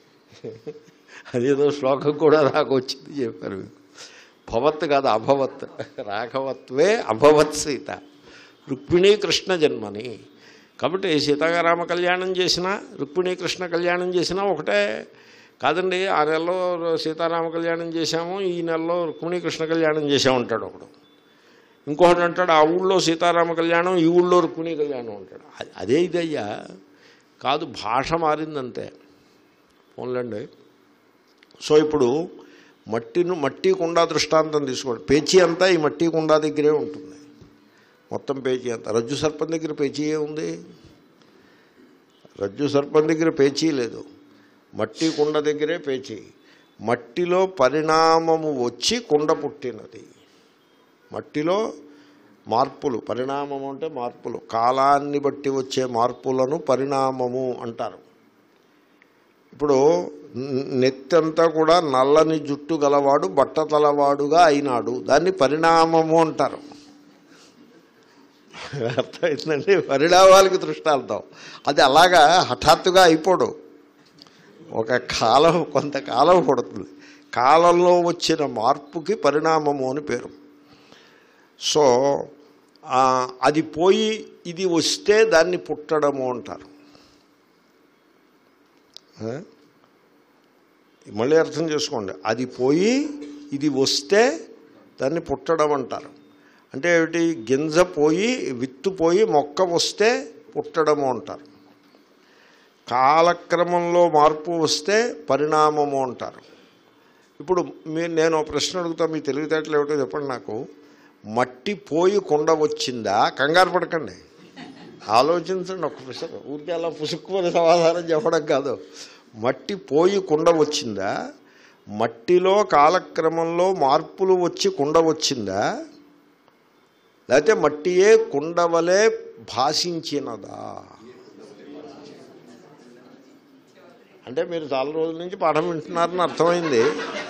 S1: అదేదో శ్లోకం కూడా నాకు వచ్చింది చెప్పారు మీకు భవత్ కాదు అభవత్ రాఘవత్వే అభవత్ సీత రుక్మిణీ కృష్ణ జన్మని కాబట్టి సీతారామ కళ్యాణం చేసినా రుక్మిణీ కృష్ణ కళ్యాణం చేసినా ఒకటే కాదండి ఆ నెలలో సీతారామ కళ్యాణం చేశాము ఈ నెలలో రుక్మిణీ కృష్ణ కళ్యాణం చేసామంటాడు ఒకడు ఇంకొకటి అంటాడు ఆ ఊళ్ళో సీతారామ కళ్యాణం ఈ ఊళ్ళో రుక్మిణీ కళ్యాణం అంటాడు అ- అదే ఇదయ్యా కాదు భాష మారిందంతే పోన్లండి సో ఇప్పుడు మట్టిను మట్టి కుండ దృష్టాంతం తీసుకోండి పేచీ అంతా ఈ మట్టి కుండ దగ్గరే ఉంటుంది మొత్తం పేచీ అంతా రజ్జు సర్పం దగ్గర పేచీ ఉంది రజ్జు సర్పం దగ్గర పేచీ లేదు మట్టి కుండ దగ్గరే పేచీ మట్టిలో పరిణామము వచ్చి కుండ పుట్టినది మట్టిలో మార్పులు పరిణామము అంటే మార్పులు కాలాన్ని బట్టి వచ్చే మార్పులను పరిణామము అంటారు ఇప్పుడు న- నెత్తంతా కూడా నల్లని జుట్టు గలవాడు బట్టతలవాడుగా అయినాడు దాన్ని పరిణామము అంటారు అర్థమైందండి పరిణామాలకి దృష్టాంతం అది అలాగా హఠాత్తుగా అయిపోడు ఒక కాలం కొంతకాలం పడుతుంది కాలంలో వచ్చిన మార్పుకి పరిణామము అని పేరు సో ఆ, అది పోయి ఇది వస్తే దాన్ని పుట్టడము అంటారు ఆ? మళ్ళీ అర్థం చేసుకోండి అది పోయి ఇది వస్తే దాన్ని పుట్టడం అంటారు అంటే ఏమిటి గింజ పోయి విత్తు పోయి మొక్క వస్తే పుట్టడము అంటారు కాలక్రమంలో మార్పు వస్తే పరిణామము అంటారు ఇప్పుడు మీ నేను ఒక ప్రశ్న అడుగుతా మీ తెలివితేటలు ఏమిటో చెప్పండి నాకు మట్టి పోయి కుండ వచ్చిందా కంగారు పడకండి ఆలోచించండి ఒక ప్రశ్న ఊరికే అలా పుసుక్కుమని సమాధానం చెప్పడం కాదు మట్టి పోయి కుండ వచ్చిందా మట్టిలో కాలక్రమంలో మార్పులు వచ్చి కుండ వచ్చిందా లేకపోతే మట్టియే కుండవలే భాషించినదా అంటే మీరు చాలా రోజుల నుంచి పాఠం వింటున్నారని అర్థమైంది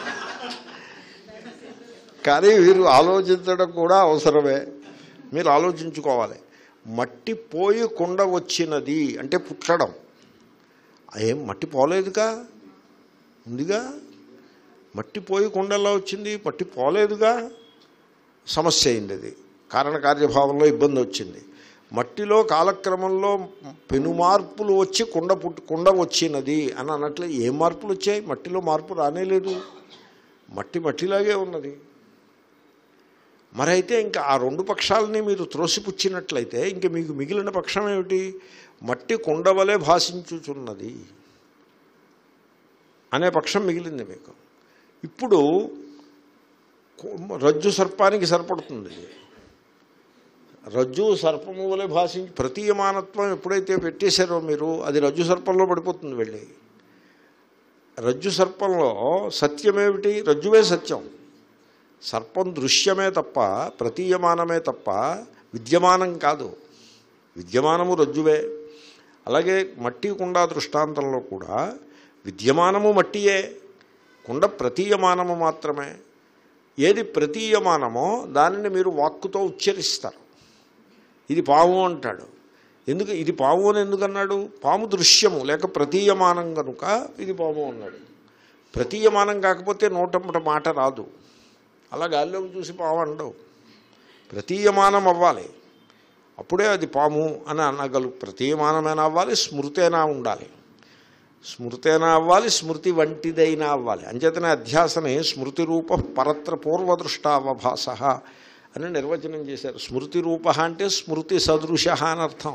S1: కానీ వీరు ఆలోచించడం కూడా అవసరమే మీరు ఆలోచించుకోవాలి మట్టి పోయి కుండ వచ్చినది అంటే పుట్టడం ఏం మట్టి పోలేదుగా ఉందిగా మట్టి పోయి కుండ ఎలా వచ్చింది మట్టి పోలేదుగా సమస్య అయింది అది కారణకార్యభావంలో ఇబ్బంది వచ్చింది మట్టిలో కాలక్రమంలో పెను మార్పులు వచ్చి కుండ పుట్టు కుండ వచ్చినది అని అన్నట్లు ఏ మార్పులు వచ్చాయి మట్టిలో మార్పు రానేలేదు మట్టి మట్టిలాగే ఉన్నది మరైతే ఇంకా ఆ రెండు పక్షాలని మీరు త్రోసిపుచ్చినట్లయితే ఇంక మీకు మిగిలిన పక్షం ఏమిటి మట్టి కుండవలే భాషించుచున్నది అనే పక్షం మిగిలింది మీకు ఇప్పుడు కు- రజ్జు సర్పానికి సరిపడుతుంది ఇది. రజ్జు సర్పము వలె భాషించి ప్రతీయమానత్వం ఎప్పుడైతే పెట్టేశారో మీరు అది రజ్జు సర్పంలో పడిపోతుంది వెళ్ళి రజ్జు సర్పంలో సత్యమేమిటి రజ్జువే సత్యం సర్పం దృశ్యమే తప్ప ప్రతీయమానమే తప్ప విద్యమానం కాదు విద్యమానము రజ్జువే అలాగే మట్టి కుండ దృష్టాంతంలో కూడా విద్యమానము మట్టియే కుండ ప్రతీయమానము మాత్రమే ఏది ప్రతీయమానమో దానిని మీరు వాక్కుతో ఉచ్చరిస్తారు ఇది పాము అంటాడు ఎందుకు ఇది పాము అని ఎందుకన్నాడు పాము దృశ్యము లేక ప్రతీయమానం కనుక ఇది పాము అన్నాడు ప్రతీయమానం కాకపోతే నోటమ్మట మాట రాదు అలా గాల్లోకి చూసి పాము అనడం ప్రతీయమానం అవ్వాలి అప్పుడే అది పాము అని అనగలు ప్రతీయమానమైనా అవ్వాలి స్మృతైనా ఉండాలి స్మృతైనా అవ్వాలి స్మృతి వంటిదైనా అవ్వాలి అంచేతనే అధ్యాసనే స్మృతి రూప పరత్ర పూర్వదృష్టావభాస అని నిర్వచనం చేశారు స్మృతి రూప అంటే స్మృతి సదృశ అని అర్థం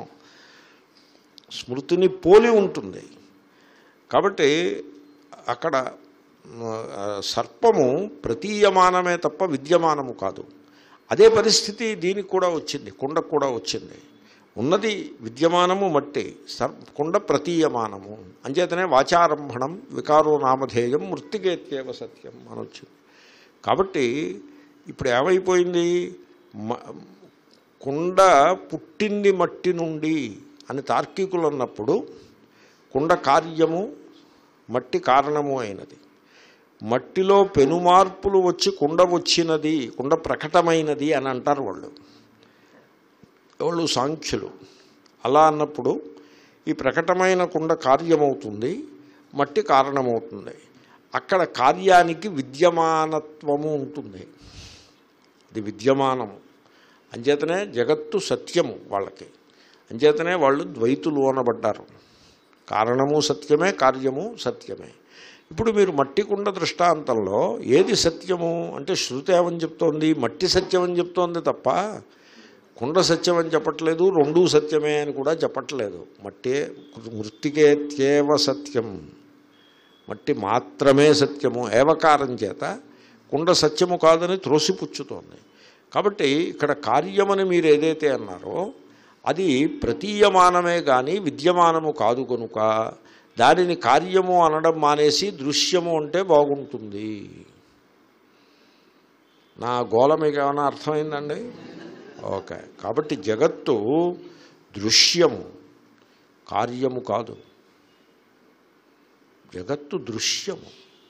S1: స్మృతిని పోలి ఉంటుంది కాబట్టి అక్కడ ఆ, సర్పము ప్రతీయమానమే తప్ప విద్యమానము కాదు అదే పరిస్థితి దీనికి కూడా వచ్చింది కుండకు కూడా వచ్చింది ఉన్నది విద్యమానము మట్టి సర్ కుండ ప్రతీయమానము అంచేతనే వాచారంభణం వికారో నామధేయం మృతికేత్యేవ సత్యం అని వచ్చింది కాబట్టి ఇప్పుడు ఏమైపోయింది మ- కుండ పుట్టింది మట్టి నుండి అని తార్కికులు అన్నప్పుడు కుండ కార్యము మట్టి కారణము అయినది మట్టిలో పెనుమార్పులు వచ్చి కుండ వచ్చినది కుండ ప్రకటమైనది అని అంటారు వాళ్ళు వాళ్ళు సాంఖ్యులు అలా అన్నప్పుడు ఈ ప్రకటమైన కుండ కార్యమవుతుంది మట్టి కారణమవుతుంది అక్కడ కార్యానికి విద్యమానత్వము ఉంటుంది అది విద్యమానము అంచేతనే జగత్తు సత్యము వాళ్ళకి అంచేతనే వాళ్ళు ద్వైతులు అనబడ్డారు కారణము సత్యమే కార్యము సత్యమే ఇప్పుడు మీరు మట్టి కుండ దృష్టాంతంలో ఏది సత్యము అంటే శృతి ఏమని చెప్తోంది మట్టి సత్యం అని చెప్తోంది తప్ప కుండ సత్యం అని చెప్పట్లేదు రెండూ సత్యమే అని కూడా చెప్పట్లేదు మట్టే మృతికేత్యేవ సత్యం మట్టి మాత్రమే సత్యము ఏవకారం చేత కుండ సత్యము కాదని త్రోసిపుచ్చుతోంది కాబట్టి ఇక్కడ కార్యమని మీరు ఏదైతే అన్నారో అది ప్రతీయమానమే కానీ విద్యమానము కాదు కనుక దానిని కార్యము అనడం మానేసి దృశ్యము అంటే బాగుంటుంది నా గోల మీకు ఏమైనా అర్థమైందండి ఓకే కాబట్టి జగత్తు దృశ్యము కార్యము కాదు జగత్తు దృశ్యము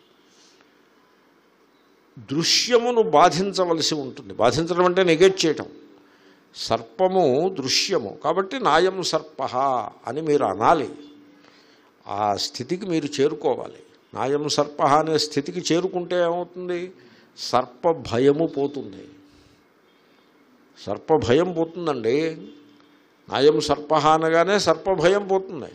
S1: దృశ్యమును బాధించవలసి ఉంటుంది బాధించడం అంటే నెగెట్ చేయటం సర్పము దృశ్యము కాబట్టి నాయం సర్ప అని మీరు అనాలి ఆ స్థితికి మీరు చేరుకోవాలి నాయం సర్ప అనే స్థితికి చేరుకుంటే ఏమవుతుంది సర్ప భయము పోతుంది సర్ప భయం పోతుందండి నాయం సర్ప అనగానే సర్ప భయం పోతుంది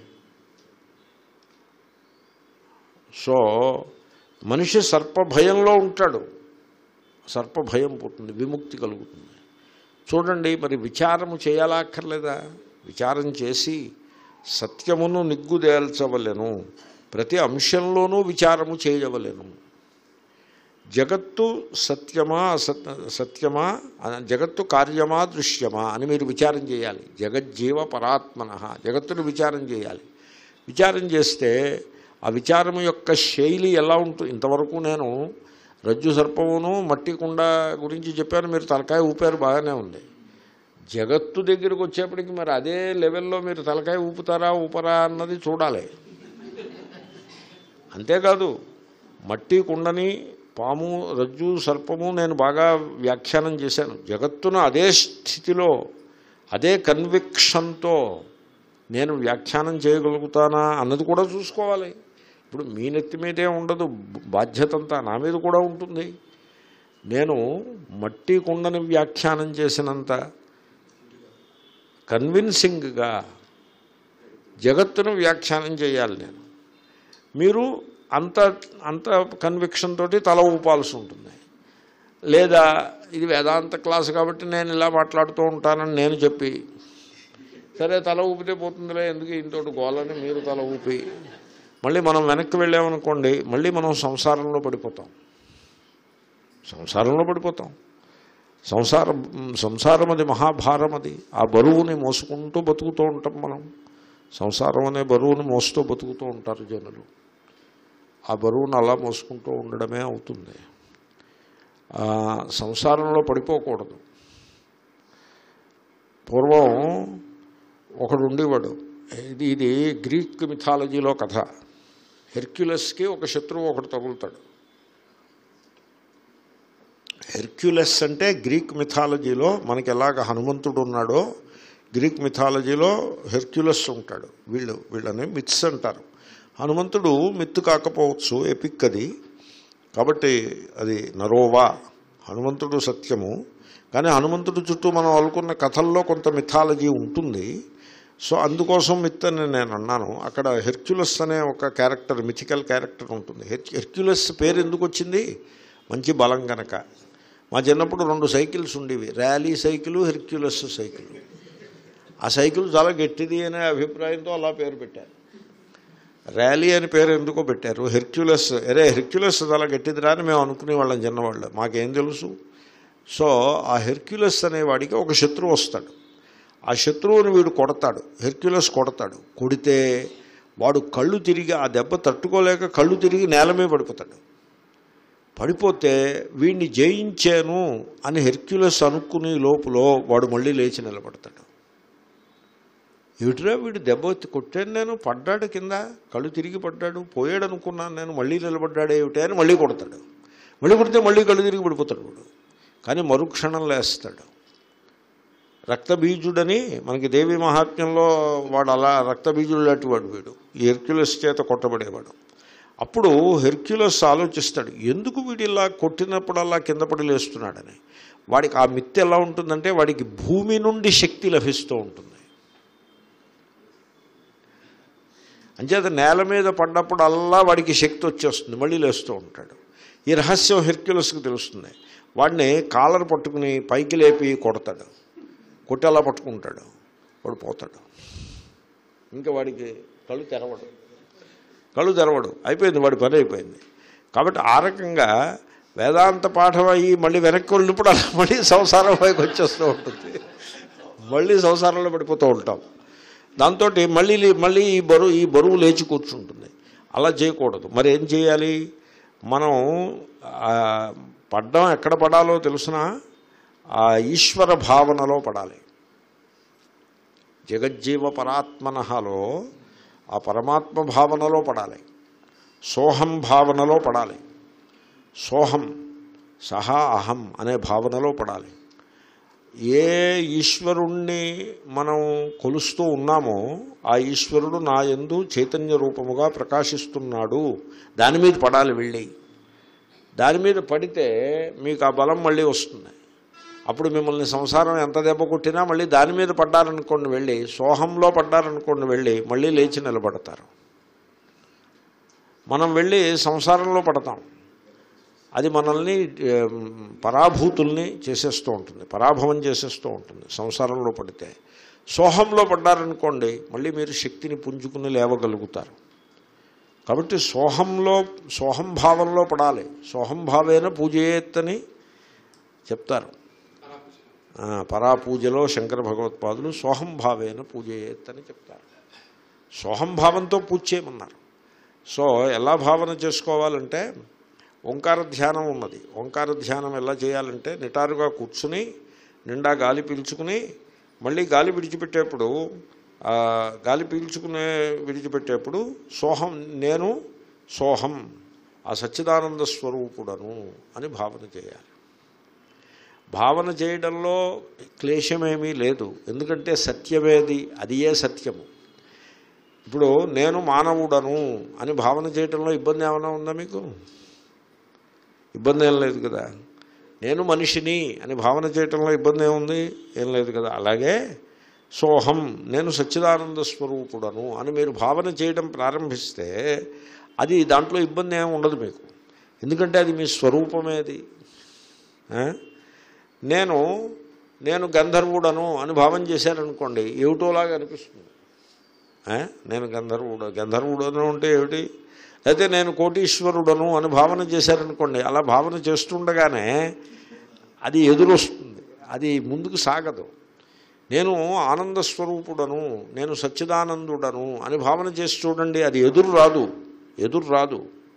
S1: సో మనిషి సర్ప భయంలో ఉంటాడు సర్ప భయం పోతుంది విముక్తి కలుగుతుంది చూడండి మరి విచారము చేయాలా అక్కర్లేదా విచారం చేసి సత్యమును నిగ్గుదేల్చవలెను ప్రతి అంశంలోనూ విచారము చేయవలెను జగత్తు సత్యమా అసత్ సత్యమా అన- జగత్తు కార్యమా దృశ్యమా అని మీరు విచారం చేయాలి జగజ్జీవ పరాత్మన జగత్తును విచారం చేయాలి విచారం చేస్తే ఆ విచారం యొక్క శైలి ఎలా ఉంటుంది ఇంతవరకు నేను రజ్జు సర్పమును మట్టి కుండ గురించి చెప్పాను మీరు తలకాయ ఊపారు బాగానే ఉంది జగత్తు దగ్గరికి వచ్చేప్పటికి మరి అదే లెవెల్లో మీరు తలకాయ ఊపుతారా ఊపరా అన్నది చూడాలి అంతేకాదు మట్టి కుండని పాము రజ్జు సర్పము నేను బాగా వ్యాఖ్యానం చేశాను జగత్తును అదే స్థితిలో అదే కన్విక్షన్తో నేను వ్యాఖ్యానం చేయగలుగుతానా అన్నది కూడా చూసుకోవాలి ఇప్పుడు మీ నెత్తి మీదే ఉండదు బాధ్యత అంతా నా మీద కూడా ఉంటుంది నేను మట్టి కుండని వ్యాఖ్యానం చేసినంత కన్విన్సింగ్గా జగత్తును వ్యాఖ్యానం చేయాలి నేను మీరు అంత అంత కన్విక్షన్ తోటి తల ఊపాల్సి ఉంటుంది లేదా ఇది వేదాంత క్లాస్ కాబట్టి నేను ఇలా మాట్లాడుతూ ఉంటానని నేను చెప్పి సరే తల ఊపితే పోతుందిలే ఎందుకు ఇంతటి గోలని మీరు తల ఊపి మళ్ళీ మనం వెనక్కి వెళ్ళామనుకోండి మళ్ళీ మనం సంసారంలో పడిపోతాం సంసారంలో పడిపోతాం సంసారం సంసారం అది మహాభారం అది ఆ బరువుని మోసుకుంటూ బతుకుతూ ఉంటాం మనం సంసారం అనే బరువుని మోస్తూ బతుకుతూ ఉంటారు జనులు ఆ బరువును అలా మోసుకుంటూ ఉండడమే అవుతుంది ఆ, సంసారంలో పడిపోకూడదు పూర్వం ఒకడు ఉండేవాడు ఇది ఇది గ్రీక్ మిథాలజీలో కథ హెర్క్యులస్కి ఒక శత్రువు ఒకడు తగులుతాడు హెర్క్యులస్ అంటే గ్రీక్ మిథాలజీలో మనకి ఎలాగ హనుమంతుడు ఉన్నాడో గ్రీక్ మిథాలజీలో హెర్క్యులస్ ఉంటాడు వీళ్ళు వీళ్ళని మిత్స్ అంటారు హనుమంతుడు మిత్తు కాకపోవచ్చు ఎపిక్ అది కాబట్టి అది నరోవా హనుమంతుడు సత్యము కానీ హనుమంతుడు చుట్టూ మనం అనుకున్న కథల్లో కొంత మిథాలజీ ఉంటుంది సో అందుకోసం మిత్ అని నేను అన్నాను అక్కడ హెర్క్యులస్ అనే ఒక క్యారెక్టర్ మిథికల్ క్యారెక్టర్ ఉంటుంది హెర్ హెర్క్యులస్ పేరు ఎందుకు వచ్చింది మంచి బలం గనక మా చిన్నప్పుడు రెండు సైకిల్స్ ఉండేవి ర్యాలీ సైకిల్ హెర్క్యులస్ సైకిల్ ఆ సైకిల్ చాలా గట్టిది అనే అభిప్రాయంతో అలా పేరు పెట్టారు ర్యాలీ అని పేరు ఎందుకో పెట్టారు హెర్క్యులస్ అరే హెర్క్యులస్ చాలా గట్టిదిరా అని మేము అనుకునే వాళ్ళం చిన్నవాళ్ళు మాకేం తెలుసు సో ఆ హెర్క్యులస్ అనేవాడికి ఒక శత్రువు వస్తాడు ఆ శత్రువుని వీడు కొడతాడు హెర్క్యులస్ కొడతాడు కొడితే వాడు కళ్ళు తిరిగి ఆ దెబ్బ తట్టుకోలేక కళ్ళు తిరిగి నేల మీద పడిపోతాడు పడిపోతే వీడిని జయించాను అని హెర్క్యులస్ అనుకునే లోపల వాడు మళ్ళీ లేచి నిలబడతాడు ఏమిటిరా వీడు దెబ్బ ఎత్తి కొట్టాను నేను పడ్డాడు కింద కళ్ళు తిరిగి పడ్డాడు పోయాడు అనుకున్నాను నేను మళ్ళీ నిలబడ్డాడు ఏమిటి అని మళ్ళీ కొడతాడు మళ్ళీ కొడితే మళ్ళీ కళ్ళు తిరిగి పడిపోతాడు వాడు కానీ మరుక్షణం లేస్తాడు రక్తబీజుడని మనకి దేవి మహాత్మ్యంలో వాడు అలా రక్తబీజుడు లాంటి వాడు వీడు ఈ హెర్క్యులస్ చేత కొట్టబడేవాడు అప్పుడు హెర్క్యులస్ ఆలోచిస్తాడు ఎందుకు వీడు ఇలా కొట్టినప్పుడల్లా కింద పడి లేస్తున్నాడని వాడికి ఆ మిత్తు ఎలా ఉంటుందంటే వాడికి భూమి నుండి శక్తి లభిస్తూ ఉంటుంది అంచేత నేల మీద పడ్డప్పుడు అల్లా వాడికి శక్తి వచ్చేస్తుంది మళ్ళీ లేస్తూ ఉంటాడు ఈ రహస్యం హెర్క్యులస్కి తెలుస్తుంది వాడిని కాలర్ పట్టుకుని పైకి లేపి కొడతాడు కొట్టి అలా పట్టుకుంటాడు వాడు పోతాడు ఇంకా వాడికి కళ్ళు తెరవడు కళ్ళు తెరవడు అయిపోయింది వాడి పని అయిపోయింది కాబట్టి ఆ రకంగా వేదాంత పాఠం అయ్యి మళ్ళీ వెనక్కి వెళ్ళినప్పుడు అలా మళ్ళీ సంసారం పైకి వచ్చేస్తూ ఉంటుంది మళ్ళీ సంసారంలో పడిపోతూ ఉంటాం దాంతో మళ్ళీ లే- మళ్ళీ ఈ బరువు ఈ బరువు లేచి కూర్చుంటుంది అలా చేయకూడదు మరి ఏం చేయాలి మనం ఆ, పడ్డం ఎక్కడ పడాలో తెలుసిన ఆ ఈశ్వర భావనలో పడాలి జగజ్జీవ పరాత్మనహలో ఆ పరమాత్మ భావనలో పడాలి సోహం భావనలో పడాలి సోహం సహా అహం అనే భావనలో పడాలి ఏ ఈశ్వరుణ్ణి మనం కొలుస్తూ ఉన్నామో ఆ ఈశ్వరుడు నా యందు చైతన్య రూపముగా ప్రకాశిస్తున్నాడు దాని మీద పడాలి వెళ్ళి దాని మీద పడితే మీకు ఆ బలం మళ్ళీ వస్తుంది అప్పుడు మిమ్మల్ని సంసారం ఎంత దెబ్బ కొట్టినా మళ్ళీ దాని మీద పడ్డారనుకోండి వెళ్ళి సోహంలో పడ్డారనుకోండి వెళ్ళి మళ్ళీ లేచి నిలబడతారు మనం వెళ్ళి సంసారంలో పడతాం అది మనల్ని ఏం, పరాభూతుల్ని చేసేస్తూ ఉంటుంది పరాభవం చేసేస్తూ ఉంటుంది సంసారంలో పడితే సోహంలో పడ్డారనుకోండి మళ్ళీ మీరు శక్తిని పుంజుకుని లేవగలుగుతారు కాబట్టి సోహంలో సోహం భావంలో పడాలి సోహం భావేన పూజయేత్తని చెప్తారు ఆ, పరాపూజలో శంకర భగవత్పాదులు సోహం భావేన పూజయేత్తని చెప్తారు సోహం భావంతో పూజ చేయమన్నారు సో ఎలా భావన చేసుకోవాలంటే ఓంకార ధ్యానం ఉన్నది ఓంకార ధ్యానం ఎలా చేయాలంటే నిటారుగా కూర్చుని నిండా గాలి పీల్చుకుని మళ్ళీ గాలి విడిచిపెట్టేప్పుడు ఆ, గాలి పీల్చుకునే విడిచిపెట్టేప్పుడు సోహం నేను సోహం ఆ సచ్చిదానంద స్వరూపుడను అని భావన చేయాలి భావన చేయడంలో క్లేశమేమీ లేదు ఎందుకంటే సత్యమేది అది ఏ సత్యము ఇప్పుడు నేను మానవుడను అని భావన చేయడంలో ఇబ్బంది ఏమైనా ఉందా మీకు ఇబ్బంది ఏం లేదు కదా నేను మనిషిని అని భావన చేయటంలో ఇబ్బంది ఏముంది ఏం లేదు కదా అలాగే సోహం నేను సచ్చిదానంద స్వరూపుడను అని మీరు భావన చేయడం ప్రారంభిస్తే అది దాంట్లో ఇబ్బంది ఏమి ఉండదు మీకు ఎందుకంటే అది మీ స్వరూపమేది ఆ? నేను నేను గంధర్వుడను అని భావన చేశారనుకోండి ఏమిటోలాగా అనిపిస్తుంది ఆ? నేను గంధర్వుడు గంధర్వుడను అంటే ఏమిటి అయితే నేను కోటీశ్వరుడను అని భావన చేశారనుకోండి అలా భావన చేస్తుండగానే అది ఎదురొస్తుంది అది ముందుకు సాగదు నేను ఆనంద స్వరూపుడను నేను సచ్చిదానందుడను అని భావన చేసి చూడండి అది ఎదురు రాదు ఎదురు రాదు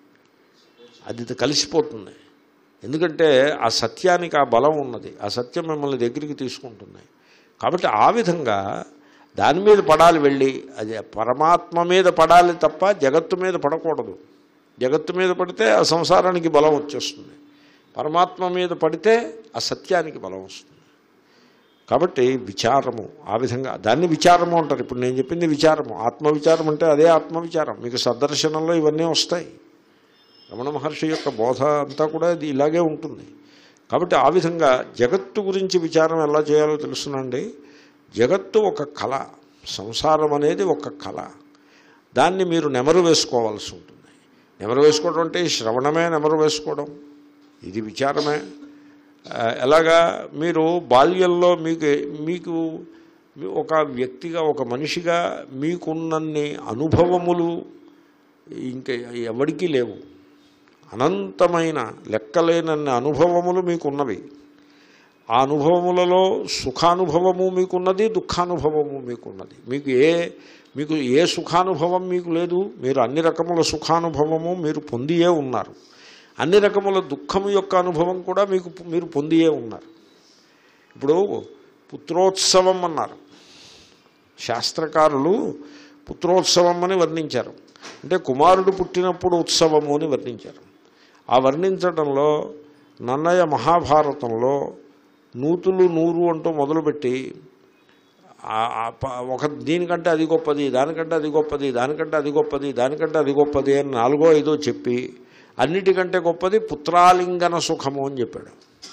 S1: అది కలిసిపోతుంది ఎందుకంటే ఆ సత్యానికి ఆ బలం ఉన్నది ఆ సత్యం మిమ్మల్ని దగ్గరికి తీసుకుంటుంది కాబట్టి ఆ విధంగా దాని మీద పడాలి వెళ్ళి అది పరమాత్మ మీద పడాలి తప్ప జగత్తు మీద పడకూడదు జగత్తు మీద పడితే ఆ సంసారానికి బలం వచ్చేస్తుంది పరమాత్మ మీద పడితే ఆ సత్యానికి బలం వస్తుంది కాబట్టి విచారము ఆ విధంగా దాన్ని విచారము అంటారు ఇప్పుడు నేను చెప్పింది విచారము ఆత్మవిచారం అంటే అదే ఆత్మవిచారం మీకు సదర్శనంలో ఇవన్నీ వస్తాయి రమణ మహర్షి యొక్క బోధ అంతా కూడా ఇది ఇలాగే ఉంటుంది కాబట్టి ఆ విధంగా జగత్తు గురించి విచారం ఎలా చేయాలో తెలుసునండి జగత్తు ఒక కళ సంసారం అనేది ఒక కళ దాన్ని మీరు నెమరు వేసుకోవాల్సి ఉంటుంది నెమరు వేసుకోవడం అంటే ఈ శ్రవణమే నెమరు వేసుకోవడం ఇది విచారమే ఆ, ఎలాగా మీరు బాల్యంలో మీకు మీకు మీ- ఒక వ్యక్తిగా ఒక మనిషిగా మీకున్నన్ని అనుభవములు ఇంకా ఎవరికీ లేవు అనంతమైన లెక్కలేనన్ని అనుభవములు మీకున్నవి ఆ అనుభవములలో సుఖానుభవము మీకున్నది దుఃఖానుభవము మీకున్నది మీకు ఏ మీకు ఏ సుఖానుభవం మీకు లేదు మీరు అన్ని రకముల సుఖానుభవము మీరు పొందియే ఉన్నారు అన్ని రకముల దుఃఖము యొక్క అనుభవం కూడా మీకు మీరు పొందియే ఉన్నారు ఇప్పుడు పుత్రోత్సవం అన్నారు శాస్త్రకారులు పుత్రోత్సవం అని వర్ణించారు అంటే కుమారుడు పుట్టినప్పుడు ఉత్సవము అని వర్ణించారు ఆ వర్ణించడంలో నన్నయ్య మహాభారతంలో నూతులు నూరు అంటూ మొదలుపెట్టి ఆ- ఆ ప- ఒక దీనికంటే అది గొప్పది దానికంటే అది గొప్పది దానికంటే అది గొప్పది దానికంటే అది గొప్పది అని నాలుగో ఐదో చెప్పి అన్నిటికంటే గొప్పది పుత్రాలింగన సుఖము అని చెప్పాడు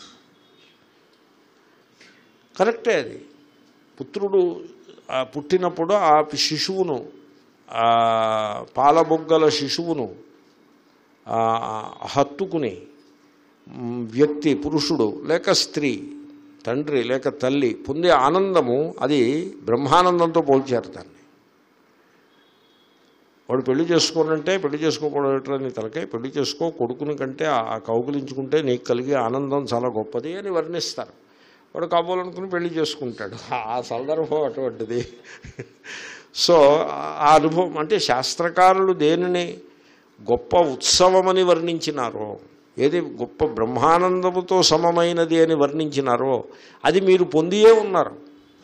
S1: కరెక్టే అది పుత్రుడు ఆ పుట్టినప్పుడు ఆ శిశువును ఆ పాలబొగ్గల శిశువును ఆ హత్తుకుని మ్, వ్యక్తి పురుషుడు లేక స్త్రీ తండ్రి లేక తల్లి పొందే ఆనందము అది బ్రహ్మానందంతో పోల్చారు దాన్ని వాడు పెళ్లి చేసుకోనంటే పెళ్లి చేసుకోకూడదు ఏమిట్రా నీ తలకాయ పెళ్లి చేసుకో కొడుకుని కంటే ఆ కౌగులించుకుంటే నీకు కలిగే ఆనందం చాలా గొప్పది అని వర్ణిస్తారు వాడు కాబోలనుకుని పెళ్లి చేసుకుంటాడు ఆ సందర్భం అటువంటిది సో ఆ అనుభవం అంటే శాస్త్రకారులు దేనిని గొప్ప ఉత్సవమని వర్ణించినారో ఏది గొప్ప బ్రహ్మానందముతో సమమైనది అని వర్ణించినారో అది మీరు పొందియే ఉన్నారు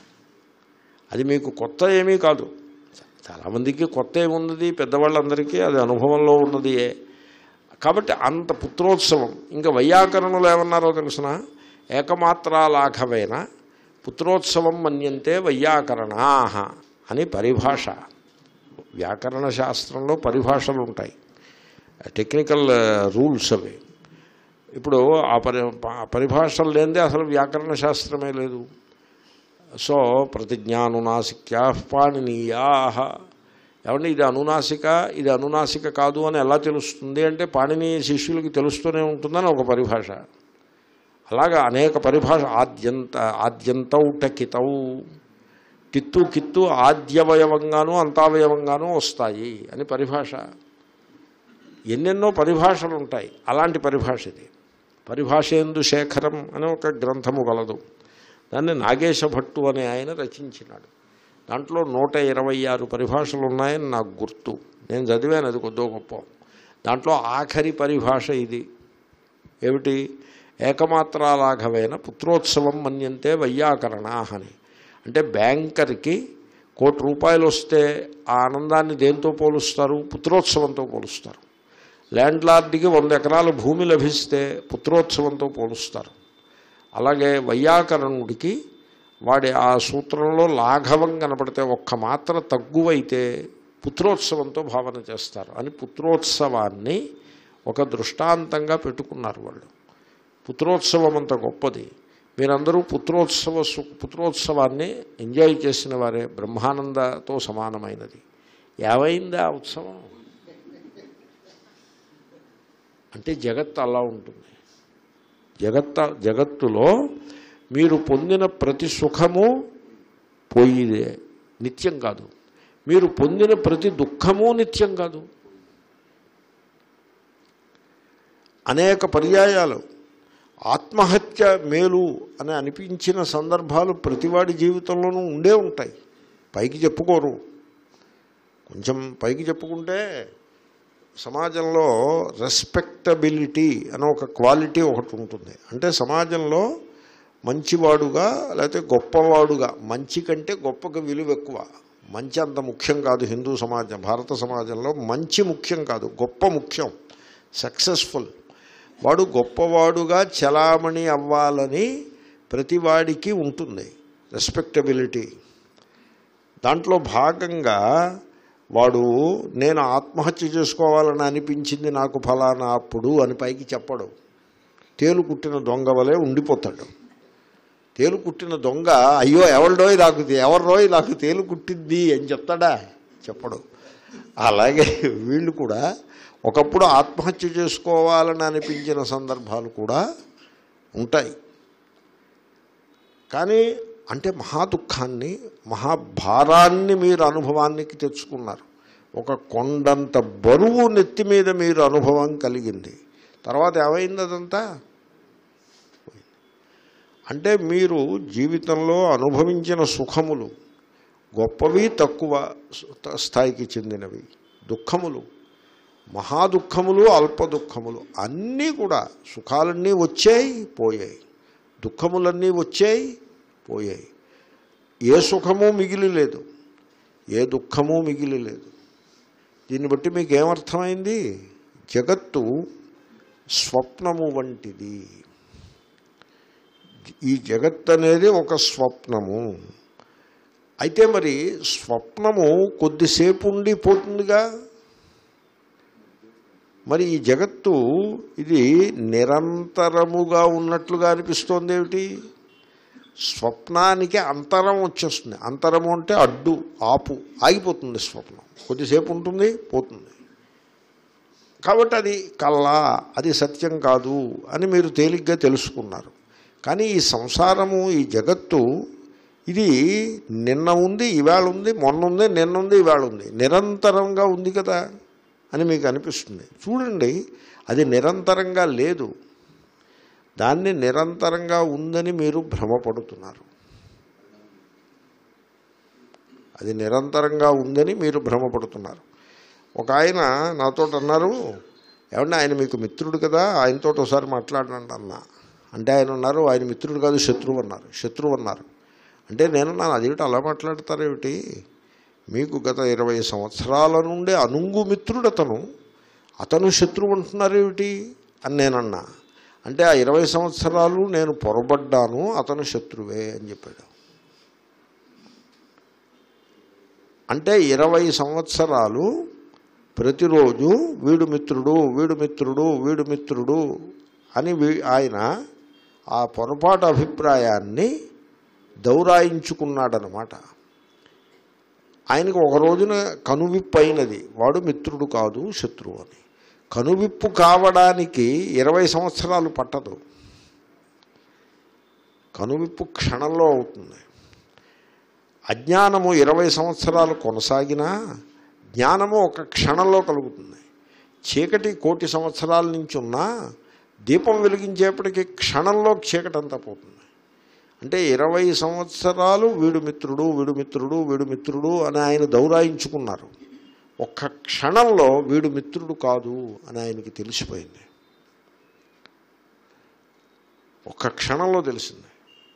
S1: అది మీకు కొత్త ఏమీ కాదు చాలామందికి కొత్త ఏమున్నది పెద్దవాళ్ళందరికీ అది అనుభవంలో ఉన్నదియే కాబట్టి అంత పుత్రోత్సవం ఇంకా వైయాకరణులు ఏమన్నారో తెలుసిన ఏకమాత్రాలాఘవైన పుత్రోత్సవం మన్యంతే వైయాకరణాహ అని పరిభాష వ్యాకరణ శాస్త్రంలో పరిభాషలు ఉంటాయి టెక్నికల్ రూల్స్ అవి ఇప్పుడు ఆ పరి ఆ పరిభాషలు లేనిదే అసలు వ్యాకరణ శాస్త్రమే లేదు సో ప్రతిజ్ఞానునాసిక్యా పాణినీయా ఏమంటే ఇది అనునాసిక ఇది అనునాసిక కాదు అని ఎలా తెలుస్తుంది అంటే పాణినీయ శిష్యులకి తెలుస్తూనే ఉంటుందని ఒక పరిభాష అలాగా అనేక పరిభాష ఆద్యంత ఆద్యంతౌ టకితౌ టిత్తు కిత్తు ఆద్యవయవంగాను అంతావయవంగాను వస్తాయి అని పరిభాష ఎన్నెన్నో పరిభాషలు ఉంటాయి అలాంటి పరిభాష ఇది పరిభాషేందు శేఖరం అనే ఒక గ్రంథము గలదు దాన్ని నాగేశ భట్టు అనే ఆయన రచించినాడు దాంట్లో నూట ఇరవై ఆరు పరిభాషలు ఉన్నాయని నాకు గుర్తు నేను చదివాను అది కొద్దో గొప్ప దాంట్లో ఆఖరి పరిభాష ఇది ఏమిటి ఏకమాత్రాలాఘవైన పుత్రోత్సవం మన్యంతే వైయాకరణా అని అంటే బ్యాంకర్కి కోటి రూపాయలు వస్తే ఆ ఆనందాన్ని దేంతో పోలుస్తారు పుత్రోత్సవంతో పోలుస్తారు ల్యాండ్ లార్డ్కి వంద ఎకరాల భూమి లభిస్తే పుత్రోత్సవంతో పోలుస్తారు అలాగే వైయాకరణుడికి వాడి ఆ సూత్రంలో లాఘవం కనపడితే ఒక్క మాత్ర తగ్గువైతే పుత్రోత్సవంతో భావన చేస్తారు అని పుత్రోత్సవాన్ని ఒక దృష్టాంతంగా పెట్టుకున్నారు వాళ్ళు పుత్రోత్సవం అంత గొప్పది మీరందరూ పుత్రోత్సవ సు- పుత్రోత్సవాన్ని ఎంజాయ్ చేసిన వారే బ్రహ్మానందతో సమానమైనది ఏమైంది ఆ ఉత్సవం అంటే జగత్ అలా ఉంటుంది జగత్త జగత్తులో మీరు పొందిన ప్రతి సుఖము పోయిదే నిత్యం కాదు మీరు పొందిన ప్రతి దుఃఖము నిత్యం కాదు అనేక పర్యాయాలు ఆత్మహత్య మేలు అని అనిపించిన సందర్భాలు ప్రతివాడి జీవితంలోనూ ఉండే ఉంటాయి పైకి చెప్పుకోరు కొంచెం పైకి చెప్పుకుంటే సమాజంలో రెస్పెక్టబిలిటీ అనే ఒక క్వాలిటీ ఒకటి ఉంటుంది అంటే సమాజంలో మంచివాడుగా లేకపోతే గొప్పవాడుగా మంచి కంటే గొప్పకి విలువ ఎక్కువ మంచి అంత ముఖ్యం కాదు హిందూ సమాజం భారత సమాజంలో మంచి ముఖ్యం కాదు గొప్ప ముఖ్యం సక్సెస్ఫుల్ వాడు గొప్పవాడుగా చలామణి అవ్వాలని ప్రతివాడికి ఉంటుంది రెస్పెక్టబిలిటీ దాంట్లో భాగంగా వాడు నేను ఆత్మహత్య చేసుకోవాలని అనిపించింది నాకు ఫలానా అప్పుడు అని పైకి చెప్పడు తేలు కుట్టిన దొంగ వలె ఉండిపోతాడు తేలు కుట్టిన దొంగ అయ్యో ఎవరిడోయ్ నాకు ఎవరిరోయ్ నాకు తేలు కుట్టింది అని చెప్తాడా చెప్పడు అలాగే వీళ్ళు కూడా ఒకప్పుడు ఆత్మహత్య చేసుకోవాలని అనిపించిన సందర్భాలు కూడా ఉంటాయి కానీ అంటే మహా దుఃఖాన్ని మహాభారాన్ని మీరు అనుభవానికి తెచ్చుకున్నారు ఒక కొండంత బరువు నెత్తి మీద మీరు అనుభవం కలిగింది తర్వాత ఏమైంది అదంతా అంటే మీరు జీవితంలో అనుభవించిన సుఖములు గొప్పవి తక్కువ స్థాయికి చెందినవి దుఃఖములు మహా దుఃఖములు అల్ప దుఃఖములు అన్నీ కూడా సుఖాలన్నీ వచ్చాయి పోయాయి దుఃఖములన్నీ వచ్చాయి పోయాయి ఏ సుఖము మిగిలి లేదు ఏ దుఃఖము మిగిలి లేదు దీన్ని బట్టి మీకు ఏమర్థమైంది జగత్తు స్వప్నము వంటిది ఈ జగత్ అనేది ఒక స్వప్నము అయితే మరి స్వప్నము కొద్దిసేపు ఉండి పోతుందిగా మరి ఈ జగత్తు ఇది నిరంతరముగా ఉన్నట్లుగా అనిపిస్తోంది ఏమిటి స్వప్నానికి అంతరం వచ్చేస్తుంది అంతరము అంటే అడ్డు ఆపు ఆగిపోతుంది స్వప్నం కొద్దిసేపు ఉంటుంది పోతుంది కాబట్టి అది కల్లా అది సత్యం కాదు అని మీరు తేలిగ్గా తెలుసుకున్నారు కానీ ఈ సంసారము ఈ జగత్తు ఇది నిన్న ఉంది ఇవాళ ఉంది మొన్న ఉంది నిన్న ఉంది ఇవాళ ఉంది నిరంతరంగా ఉంది కదా అని మీకు అనిపిస్తుంది చూడండి అది నిరంతరంగా లేదు దాన్ని నిరంతరంగా ఉందని మీరు భ్రమపడుతున్నారు అది నిరంతరంగా ఉందని మీరు భ్రమపడుతున్నారు ఒక ఆయన నాతో అన్నారు ఏమన్నా ఆయన మీకు మిత్రుడు కదా ఆయనతో ఒకసారి మాట్లాడండి అన్న అంటే ఆయన ఉన్నారు ఆయన మిత్రుడు కాదు శత్రువు అన్నారు శత్రువు అన్నారు అంటే నేను నా అదేమిటి అలా మాట్లాడతారేమిటి మీకు గత ఇరవై సంవత్సరాల నుండి అనుంగు మిత్రుడు అతను అతను శత్రువు అంటున్నారేమిటి అని నేనన్నా అంటే ఆ ఇరవై సంవత్సరాలు నేను పొరబడ్డాను అతను శత్రువే అని చెప్పాడు అంటే ఇరవై సంవత్సరాలు ప్రతిరోజు వీడు మిత్రుడు వీడు మిత్రుడు వీడు మిత్రుడు అని వీ- ఆయన ఆ పొరపాటు అభిప్రాయాన్ని దౌరాయించుకున్నాడనమాట ఆయనకు ఒక రోజున కనువిప్పు అయినది వాడు మిత్రుడు కాదు శత్రువు అని కనువిప్పు కావడానికి ఇరవై సంవత్సరాలు పట్టదు కనువిప్పు క్షణంలో అవుతుంది అజ్ఞానము ఇరవై సంవత్సరాలు కొనసాగినా జ్ఞానము ఒక క్షణంలో కలుగుతుంది చీకటి కోటి సంవత్సరాల నుంచి ఉన్నా దీపం వెలిగించేప్పటికి క్షణంలో చీకటి అంతా పోతుంది అంటే ఇరవై సంవత్సరాలు వీడు మిత్రుడు వీడు మిత్రుడు వీడు మిత్రుడు అని ఆయన దౌరాయించుకున్నారు ఒక్క క్షణంలో వీడు మిత్రుడు కాదు అని ఆయనకి తెలిసిపోయింది ఒక్క క్షణంలో తెలిసింది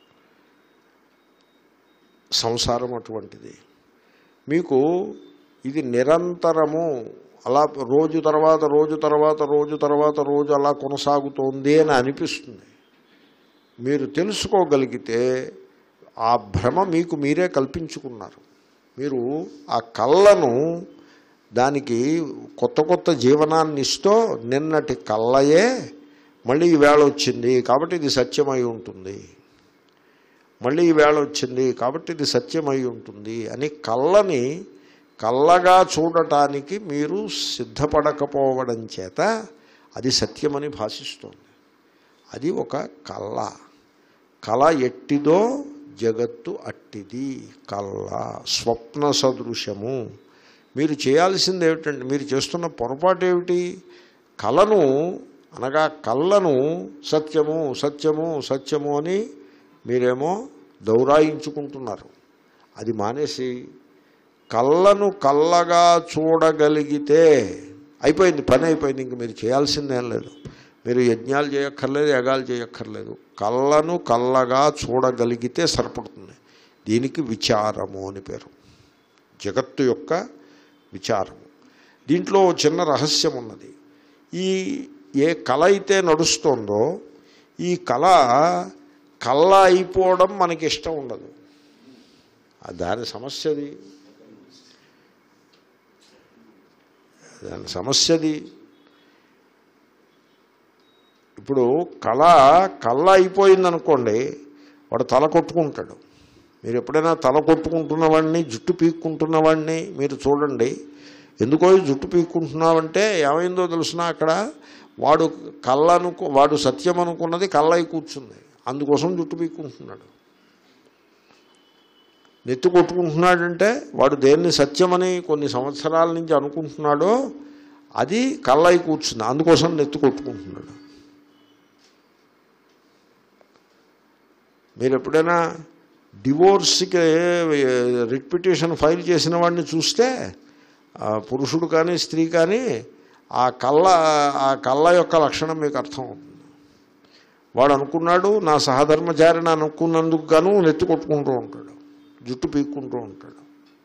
S1: సంసారం అటువంటిది మీకు ఇది నిరంతరము అలా రోజు తర్వాత రోజు తర్వాత రోజు తర్వాత రోజు అలా కొనసాగుతోంది అని అనిపిస్తుంది మీరు తెలుసుకోగలిగితే ఆ భ్రమ మీకు మీరే కల్పించుకున్నారు మీరు ఆ కళ్ళను దానికి కొత్త కొత్త జీవనాన్ని ఇస్తూ నిన్నటి కళ్ళయే మళ్ళీ ఈ వేళ వచ్చింది కాబట్టి ఇది సత్యమై ఉంటుంది మళ్ళీ ఈ వేళ వచ్చింది కాబట్టి ఇది సత్యమై ఉంటుంది అని కళ్ళని కళ్ళగా చూడటానికి మీరు సిద్ధపడకపోవడం చేత అది సత్యమని భాషిస్తోంది అది ఒక కళ్ళ కళ ఎట్టిదో జగత్తు అట్టిది కళ్ళ స్వప్న సదృశము మీరు చేయాల్సింది ఏమిటంటే మీరు చేస్తున్న పొరపాటు ఏమిటి కళను అనగా కళ్ళను సత్యము సత్యము సత్యము అని మీరేమో దౌరాయించుకుంటున్నారు అది మానేసి కళ్ళను కళ్ళగా చూడగలిగితే అయిపోయింది పని అయిపోయింది ఇంక మీరు చేయాల్సిందేం లేదు మీరు యజ్ఞాలు చేయక్కర్లేదు యగాలు చేయక్కర్లేదు కళ్ళను కళ్ళగా చూడగలిగితే సరిపడుతుంది దీనికి విచారము అని పేరు జగత్తు యొక్క విచారము దీంట్లో ఓ చిన్న రహస్యం ఉన్నది ఈ ఏ కళ అయితే నడుస్తుందో ఈ కళ కళ్ళ అయిపోవడం మనకి ఇష్టం ఉండదు ఆ దాని సమస్యది దాని సమస్యది ఇప్పుడు కళ కళ్ళ అయిపోయిందనుకోండి వాడు తల కొట్టుకుంటాడు మీరు ఎప్పుడైనా తల కొట్టుకుంటున్నవాడిని జుట్టు పీక్కుంటున్నవాడిని మీరు చూడండి ఎందుకో ఈ జుట్టు పీక్కుంటున్నావంటే ఏమైందో తెలిసినా అక్కడ వాడు కళ్ళను వాడు సత్యం అనుకున్నది కళ్ళై కూర్చుంది అందుకోసం జుట్టు పీక్కుంటున్నాడు నెత్తి కొట్టుకుంటున్నాడంటే వాడు దేన్ని సత్యమని కొన్ని సంవత్సరాల నుంచి అనుకుంటున్నాడో అది కళ్ళై కూర్చుంది అందుకోసం నెత్తి కొట్టుకుంటున్నాడు మీరు ఎప్పుడైనా డివోర్స్కి రిట్ పిటిషన్ ఫైల్ చేసిన వాడిని చూస్తే ఆ పురుషుడు కానీ స్త్రీ కానీ ఆ కళ్ళ ఆ కళ్ళ యొక్క లక్షణం మీకు అర్థం అవుతుంది వాడు అనుకున్నాడు నా సహధర్మచారిని అనుకున్నందుకు గాను నెత్తి కొట్టుకుంటూ ఉంటాడు జుట్టు పీక్కుంటూ ఉంటాడు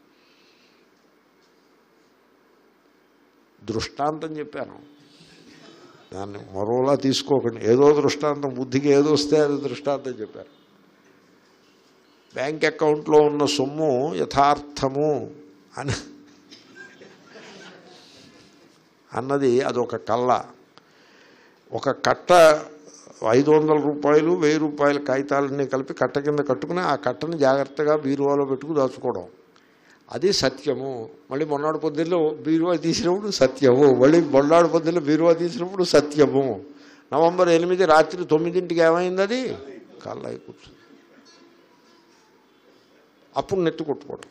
S1: దృష్టాంతం చెప్పాను దాన్ని మరోలా తీసుకోకండి ఏదో దృష్టాంతం బుద్ధికి ఏదో వస్తే అది దృష్టాంతం చెప్పారు బ్యాంక్ అకౌంట్లో ఉన్న సొమ్ము యథార్థము అని అన్నది అదొక కళ్ళ ఒక కట్ట ఐదు వందల రూపాయలు వెయ్యి రూపాయల కాగితాలన్నీ కలిపి కట్ట కింద కట్టుకుని ఆ కట్టని జాగ్రత్తగా బీరువాలో పెట్టుకు దాచుకోవడం అది సత్యము మళ్ళీ మొన్నటి పొద్దుల్లో బీరువా తీసినప్పుడు సత్యము మళ్ళీ మొన్నటి పొద్దుల్లో బీరువా తీసినప్పుడు సత్యము నవంబర్ ఎనిమిది రాత్రి తొమ్మిదింటికి ఏమైంది అది కాళ్ళు అయి కూర్చుంది అప్పుడు నెత్తి కొట్టుకోవడం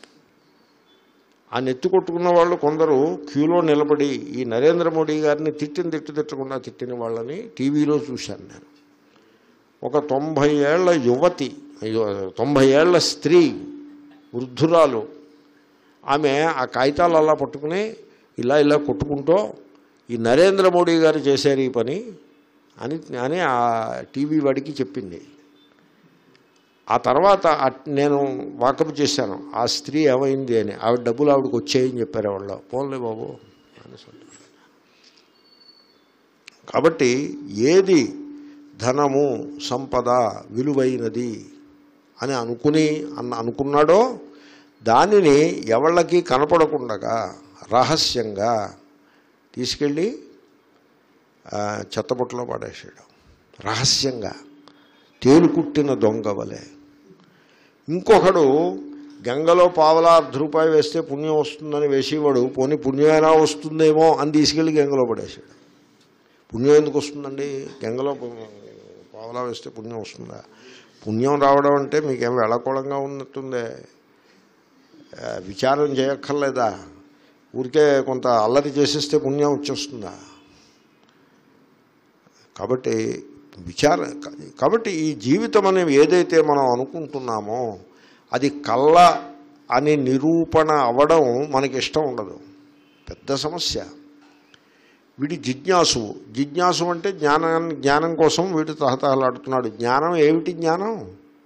S1: ఆ నెత్తి కొట్టుకున్న వాళ్ళు కొందరు క్యూలో నిలబడి ఈ నరేంద్ర మోడీ గారిని తిట్టిన తిట్టు తిట్టకుండా తిట్టిన వాళ్ళని టీవీలో చూశాను నేను ఒక తొంభై ఏళ్ల యువతి అయ్యో, తొంభై ఏళ్ల స్త్రీ వృద్ధురాలు ఆమె ఆ కాగితాలు అలా పట్టుకుని ఇలా ఇలా కొట్టుకుంటూ ఈ నరేంద్ర మోడీ గారు చేశారు ఈ పని అని అని ఆ టీవీ వాడికి చెప్పింది ఆ తర్వాత అట్- నేను వాకప్ చేశాను ఆ స్త్రీ ఏమైంది అని ఆవిడ డబ్బులు ఆవిడకి వచ్చాయని చెప్పారు వాళ్ళు పోన్లే బాబు అని సంతోషం. కాబట్టి ఏది ధనము సంపద విలువైనది అని అనుకుని అన్న అనుకున్నాడో దానిని ఎవళ్ళకి కనపడకుండగా రహస్యంగా తీసుకెళ్ళి ఆ, చెత్తబుట్టలో పడేసాడు రహస్యంగా తేలుకుట్టిన దొంగ వలె ఇంకొకడు గంగలో పావలా అర్ధ రూపాయి వేస్తే పుణ్యం వస్తుందని వేసేవాడు పోనీ పుణ్యమైనా వస్తుందేమో అని తీసుకెళ్ళి గంగలో పడేసాడు పుణ్యం ఎందుకు వస్తుందండి గంగలో పు- పావలా వేస్తే పుణ్యం వస్తుందా పుణ్యం రావడం అంటే మీకేం వెళ్ళకోళంగా ఉన్నట్టుందే ఆ, విచారం చేయక్కర్లేదా ఊరికే కొంత అల్లరి చేసేస్తే పుణ్యం వచ్చేస్తుందా కాబట్టి విచార కాబట్టి ఈ జీవితం అనేది ఏదైతే మనం అనుకుంటున్నామో అది కళ్ళ అని నిరూపణ అవ్వడం మనకి ఇష్టం ఉండదు పెద్ద సమస్య వీడి జిజ్ఞాసు జిజ్ఞాసు అంటే జ్ఞానం జ్ఞానం కోసం వీడు తహతహలాడుతున్నాడు జ్ఞానం ఏమిటి జ్ఞానం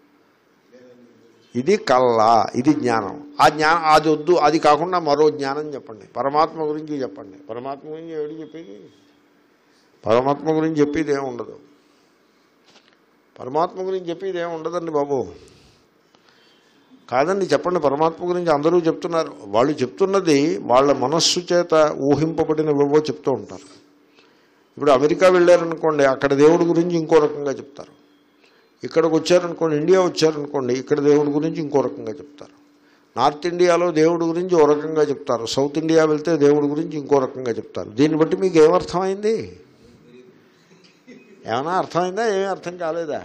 S1: ఇది కళ్ళ ఇది జ్ఞానం ఆ జ్ఞానం అది వద్దు అది కాకుండా మరో జ్ఞానం చెప్పండి పరమాత్మ గురించి చెప్పండి పరమాత్మ గురించి ఏమిటి చెప్పేది పరమాత్మ గురించి చెప్పేది ఏమి ఉండదు పరమాత్మ గురించి చెప్పేది ఏమి ఉండదండి బాబు కాదండి చెప్పండి పరమాత్మ గురించి అందరూ చెప్తున్నారు వాళ్ళు చెప్తున్నది వాళ్ళ మనస్సు చేత ఊహింపబడినవేవో చెప్తూ ఉంటారు ఇప్పుడు అమెరికా వెళ్ళారనుకోండి అక్కడ దేవుడి గురించి ఇంకో రకంగా చెప్తారు ఇక్కడికి వచ్చారనుకోండి ఇండియా వచ్చారనుకోండి ఇక్కడ దేవుడి గురించి ఇంకో రకంగా చెప్తారు నార్త్ ఇండియాలో దేవుడి గురించి ఓ రకంగా చెప్తారు సౌత్ ఇండియా వెళ్తే దేవుడి గురించి ఇంకో రకంగా చెప్తారు దీన్ని బట్టి మీకు ఏమర్థమైంది ఏమైనా అర్థమైందా ఏమీ అర్థం కాలేదా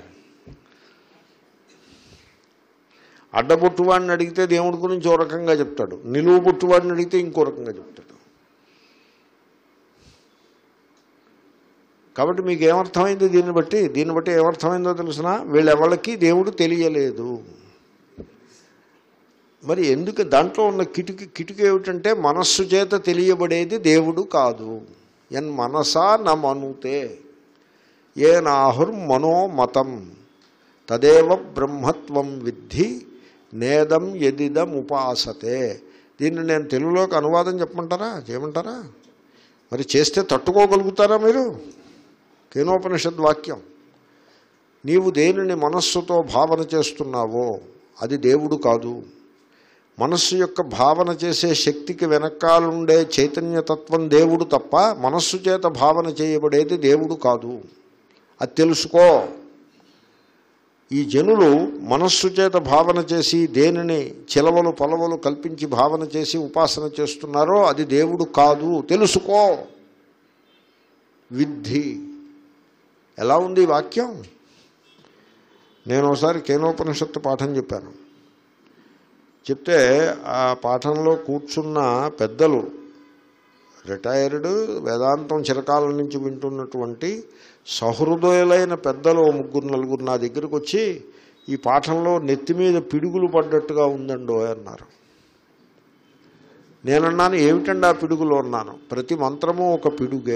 S1: అడ్డబొట్టువాడిని అడిగితే దేవుడి గురించి ఓ రకంగా చెప్తాడు నిలువు బొట్టువాడిని అడిగితే ఇంకో రకంగా చెప్తాడు కాబట్టి మీకు ఏమర్థమైంది దీన్ని బట్టి దీన్ని బట్టి ఏమర్థమైందో తెలిసిన వీళ్ళెవళ్ళకి దేవుడు తెలియలేదు మరి ఎందుకు దాంట్లో ఉన్న కిటికీ కిటికీ ఏమిటంటే మనస్సు చేత తెలియబడేది దేవుడు కాదు ఎన్ మనసా నమనుతే ఏ నాహుర్మనోమతం తదేవ బ్రహ్మత్వం విద్ధి నేదం ఎదిదం ఉపాసతే దీన్ని నేను తెలుగులోకి అనువాదం చెప్పమంటారా చేయమంటారా మరి చేస్తే తట్టుకోగలుగుతారా మీరు కేనోపనిషద్ వాక్యం నీవు దేనిని మనస్సుతో భావన చేస్తున్నావో అది దేవుడు కాదు మనస్సు యొక్క భావన చేసే శక్తికి వెనకాలుండే చైతన్యతత్వం దేవుడు తప్ప మనస్సు చేత భావన చేయబడేది దేవుడు కాదు అది తెలుసుకో ఈ జనులు మనస్సు చేత భావన చేసి దేనిని చిలవలు పొలవలు కల్పించి భావన చేసి ఉపాసన చేస్తున్నారో అది దేవుడు కాదు తెలుసుకో విద్ధి ఎలా ఉంది ఈ వాక్యం నేను ఒకసారి కేనోపనిషత్తు పాఠం చెప్పాను చెప్తే ఆ పాఠంలో కూర్చున్న పెద్దలు రిటైర్డ్ వేదాంతం చిరకాలం నుంచి వింటున్నటువంటి సహృదయులైన పెద్దలు ఓ ముగ్గురు నలుగురు నా దగ్గరికి వచ్చి ఈ పాఠంలో నెత్తి మీద పిడుగులు పడ్డట్టుగా ఉందండో అన్నారు నేనన్నాను ఏమిటండి ఆ పిడుగులు అన్నాను ప్రతి మంత్రము ఒక పిడుగే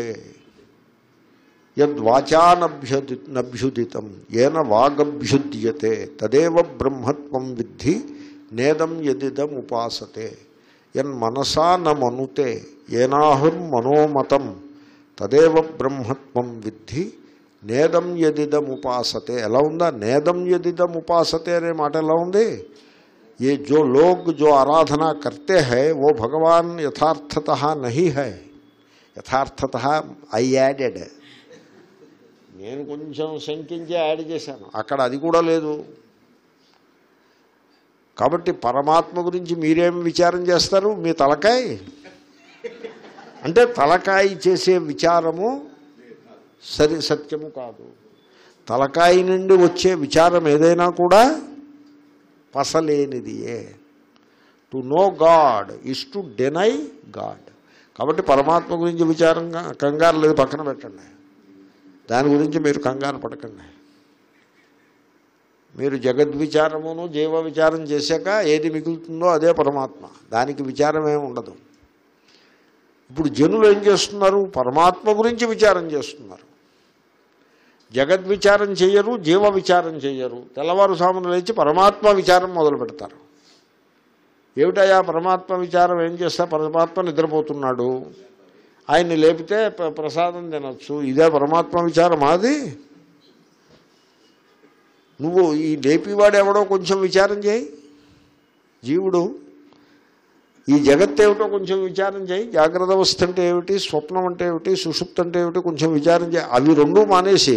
S1: యద్వాచానభ్యుది నభ్యుదితం ఏన వాగభ్యుద్యతే తదేవ బ్రహ్మత్వం విద్ధి నేదం యదిదం ఉపాసతే యన్ మనసా న మనుతే ఏనాహుర్మనోమతం తదేవ బ్రహ్మత్వం విద్ధి నేదం యదిదం ఉపాసతే ఎలా ఉందా నేదం యదిదం ఉపాసతే అనే మాట ఎలా ఉంది ये जो लोग जो आराधना करते हैं वो भगवान यथार्थतः नहीं है యథార్థత ఐ యాడెడ్ నేను కొంచెం శంకించి యాడ్ చేశాను అక్కడ అది కూడా లేదు కాబట్టి పరమాత్మ గురించి మీరేం విచారం చేస్తారు మీ తలకాయ అంటే తలకాయ చేసే విచారము సరి సత్యము కాదు తలకాయ నుండి వచ్చే విచారం ఏదైనా కూడా పసలేనిదియే to know God is to deny God కాబట్టి పరమాత్మ గురించి విచారంగా కంగారు లేదు పక్కన పెట్టండి దాని గురించి మీరు కంగారు పడకండి మీరు జగద్విచారమును జీవ విచారం చేశాక ఏది మిగులుతుందో అదే పరమాత్మ దానికి విచారం ఏమి ఉండదు ఇప్పుడు జనులు ఏం చేస్తున్నారు పరమాత్మ గురించి విచారం చేస్తున్నారు జగద్విచారం చేయరు జీవ విచారం చేయరు తెల్లవారుసామును లేచి పరమాత్మ విచారం మొదలు పెడతారు ఏమిటయా పరమాత్మ విచారం ఏం చేస్తా పరమాత్మ నిద్రపోతున్నాడు ఆయన్ని లేపితే ప్ర- ప్రసాదం తినొచ్చు ఇదే పరమాత్మ విచారం అది నువ్వు ఈ లేపివాడు ఎవడో కొంచెం విచారం చేయి జీవుడు ఈ జగత్ ఏమిటో కొంచెం విచారం చేయి జాగ్రత్త అవస్థ అంటే ఏమిటి స్వప్నం అంటే ఏమిటి సుషుప్తి అంటే ఏమిటి కొంచెం విచారం చేయి అవి రెండూ మానేసి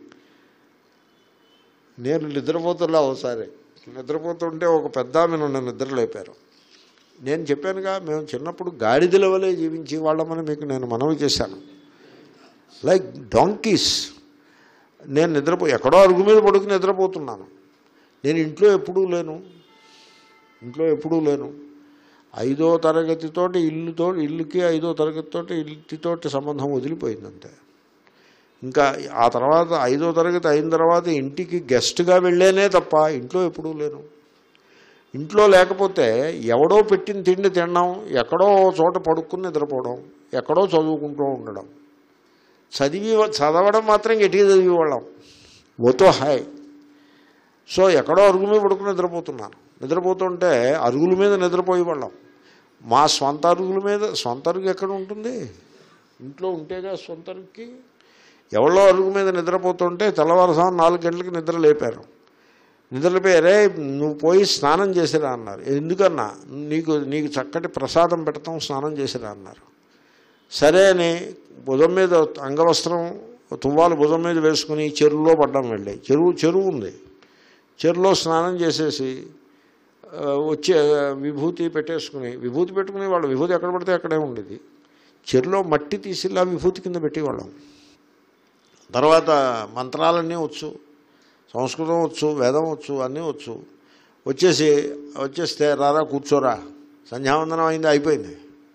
S1: నేను నిద్రపోతున్నా ఒకసారి నిద్రపోతుంటే ఒక పెద్ద ఆమె నన్ను నిద్ర లేపారు నేను చెప్పానుగా మేము చిన్నప్పుడు గాడిదల వలె జీవించే వాళ్ళమని మీకు నేను మనవి చేశాను లైక్ డాంకీస్ నేను నిద్రపో ఎక్కడో అరుగు మీద పడుకుని నిద్రపోతున్నాను నేను ఇంట్లో ఎప్పుడూ లేను ఇంట్లో ఎప్పుడూ లేను ఐదో తరగతితోటి ఇల్లుతో ఇల్లుకి ఐదో తరగతితోటి ఇంటితోటి సంబంధం వదిలిపోయిందంతే ఇంకా ఆ తర్వాత ఐదో తరగతి అయిన తర్వాత ఇంటికి గెస్ట్గా వెళ్ళేనే తప్ప ఇంట్లో ఎప్పుడూ లేను ఇంట్లో లేకపోతే ఎవడో పెట్టిన తిండి తినడం ఎక్కడో ఓ చోట పడుకుని నిద్రపోవడం ఎక్కడో చదువుకుంటూ ఉండడం చదివి చదవడం మాత్రం గట్టిగా చదివేవాళ్ళం ఓతో హాయ్ సో ఎక్కడో అరుగు మీద పడుకుని నిద్రపోతున్నాను నిద్రపోతుంటే అరుగుల మీద నిద్రపోయేవాళ్ళం మా స్వంత అరుగుల మీద స్వంత అరుగు ఎక్కడ ఉంటుంది ఇంట్లో ఉంటేగా సొంత అరుగుకి ఎవరో అరుగు మీద నిద్రపోతుంటే తెల్లవారుసాము నాలుగు గంటలకు నిద్ర లేపారు నిద్ర లేపి రే నువ్వు పోయి స్నానం చేసిరా అన్నారు ఎందుకన్నా నీకు నీకు చక్కటి ప్రసాదం పెడతాం స్నానం చేసిరా అన్నారు సరే అని భుజం మీద అంగవస్త్రం తువ్వాలు భుజం మీద వేసుకుని చెరువులో పడ్డం వెళ్ళి చెరువు చెరువు ఉంది చెరువులో స్నానం చేసేసి ఆ, వచ్చి ఆ, విభూతి పెట్టేసుకుని విభూతి పెట్టుకుని వాళ్ళు విభూతి ఎక్కడ పడితే అక్కడే ఉండేది చెరువులో మట్టి తీసి ఇలా విభూతి కింద పెట్టేవాళ్ళం తర్వాత మంత్రాలన్నీ వచ్చు సంస్కృతం వచ్చు వేదం వచ్చు అన్నీ వచ్చు వచ్చేసి వచ్చేస్తే రారా కూర్చోరా సంధ్యావందనం అయింది అయిపోయింది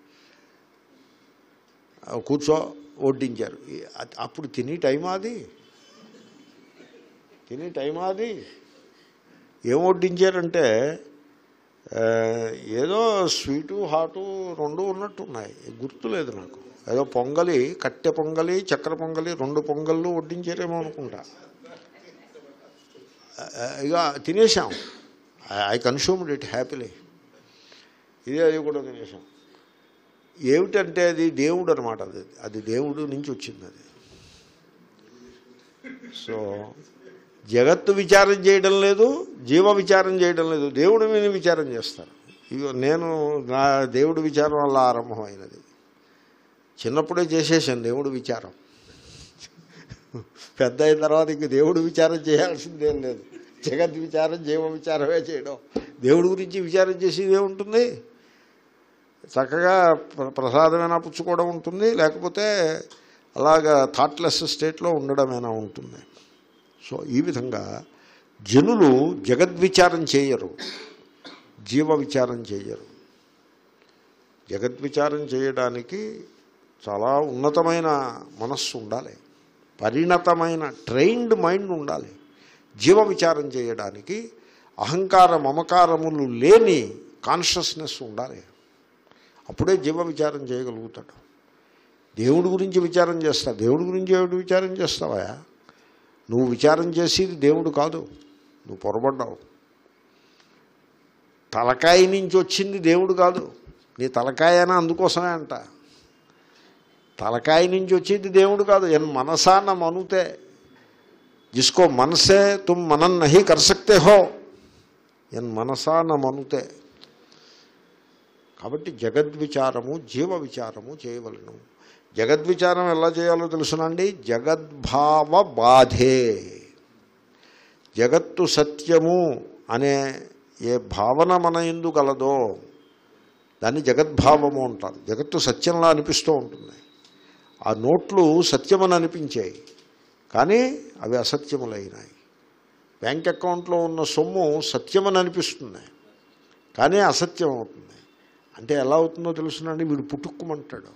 S1: ఆ, కూర్చో వడ్డించారు ఈ- అ- అప్పుడు తిని టైం అది తిని టైం అది ఏం వడ్డించారంటే ఆ, ఏదో స్వీటు హాటు రెండు ఉన్నట్టు ఉన్నాయి గుర్తులేదు నాకు ఏదో పొంగలి కట్టె పొంగలి చక్కెర పొంగలి రెండు పొంగళ్ళు వడ్డించారేమో అనుకుంటా ఆ, ఇక తినేసాం ఐ కన్స్యూమ్డ్ ఇట్ హ్యాపీలీ ఇది అది కూడా తినేసాం ఏమిటంటే అది దేవుడు అనమాట అది అది దేవుడు నుంచి వచ్చింది అది సో జగత్తు విచారం చేయడం లేదు జీవ విచారం చేయడం లేదు దేవుడు విని విచారం చేస్తారు ఇగో నేను నా దేవుడు విచారం వల్ల ఆరంభమైనది చిన్నప్పుడే చేసేసాను దేవుడు విచారం పెద్ద అయిన తర్వాత ఇంక దేవుడు విచారం చేయాల్సిందేం లేదు జగత్ విచారం జీవ విచారమే చేయడం దేవుడి గురించి విచారం చేసేది ఏముంటుంది చక్కగా ప్ర- ప్రసాదమైనా పుచ్చుకోవడం ఉంటుంది లేకపోతే అలాగా థాట్లెస్ స్టేట్లో ఉండడమైనా ఉంటుంది సో ఈ విధంగా జనులు జగద్విచారం చేయరు జీవ విచారం చేయరు జగద్విచారం చేయడానికి చాలా ఉన్నతమైన మనస్సు ఉండాలి పరిణతమైన ట్రైన్డ్ మైండ్ ఉండాలి జీవ విచారం చేయడానికి అహంకార మమకారములు లేని కాన్షియస్నెస్ ఉండాలి అప్పుడే జీవ విచారం చేయగలుగుతాడు దేవుడి గురించి విచారం చేస్తా దేవుడి గురించి ఏమిటి విచారం చేస్తావా నువ్వు విచారం చేసేది దేవుడు కాదు నువ్వు పొరపడ్డావు తలకాయ నుంచి వచ్చింది దేవుడు కాదు నీ తలకాయ అని అందుకోసమే అంట తలకాయ నుంచి వచ్చేది దేవుడు కాదు ఎన్ మనసా నా మనుతే జిస్కో మనసే తుమ్ మనన్ నహి కర్ సక్తే హో ఎన్ మనసా నా మనుతే కాబట్టి జగద్విచారము జీవ విచారము చేయవలను జగద్విచారం ఎలా చేయాలో తెలుసునండి జగద్భావ బాధే జగత్తు సత్యము అనే ఏ భావన మన ఎందు గలదో దాన్ని జగద్భావము అంటారు జగత్తు సత్యంలా అనిపిస్తూ ఉంటుంది ఆ నోట్లు సత్యమని అనిపించాయి కానీ అవి అసత్యములైనాయి బ్యాంక్ అకౌంట్లో ఉన్న సొమ్ము సత్యమని అనిపిస్తుంది కానీ అసత్యం అవుతుంది అంటే ఎలా అవుతుందో తెలుసునండి వీడు పుట్టుక్కుమంటాడు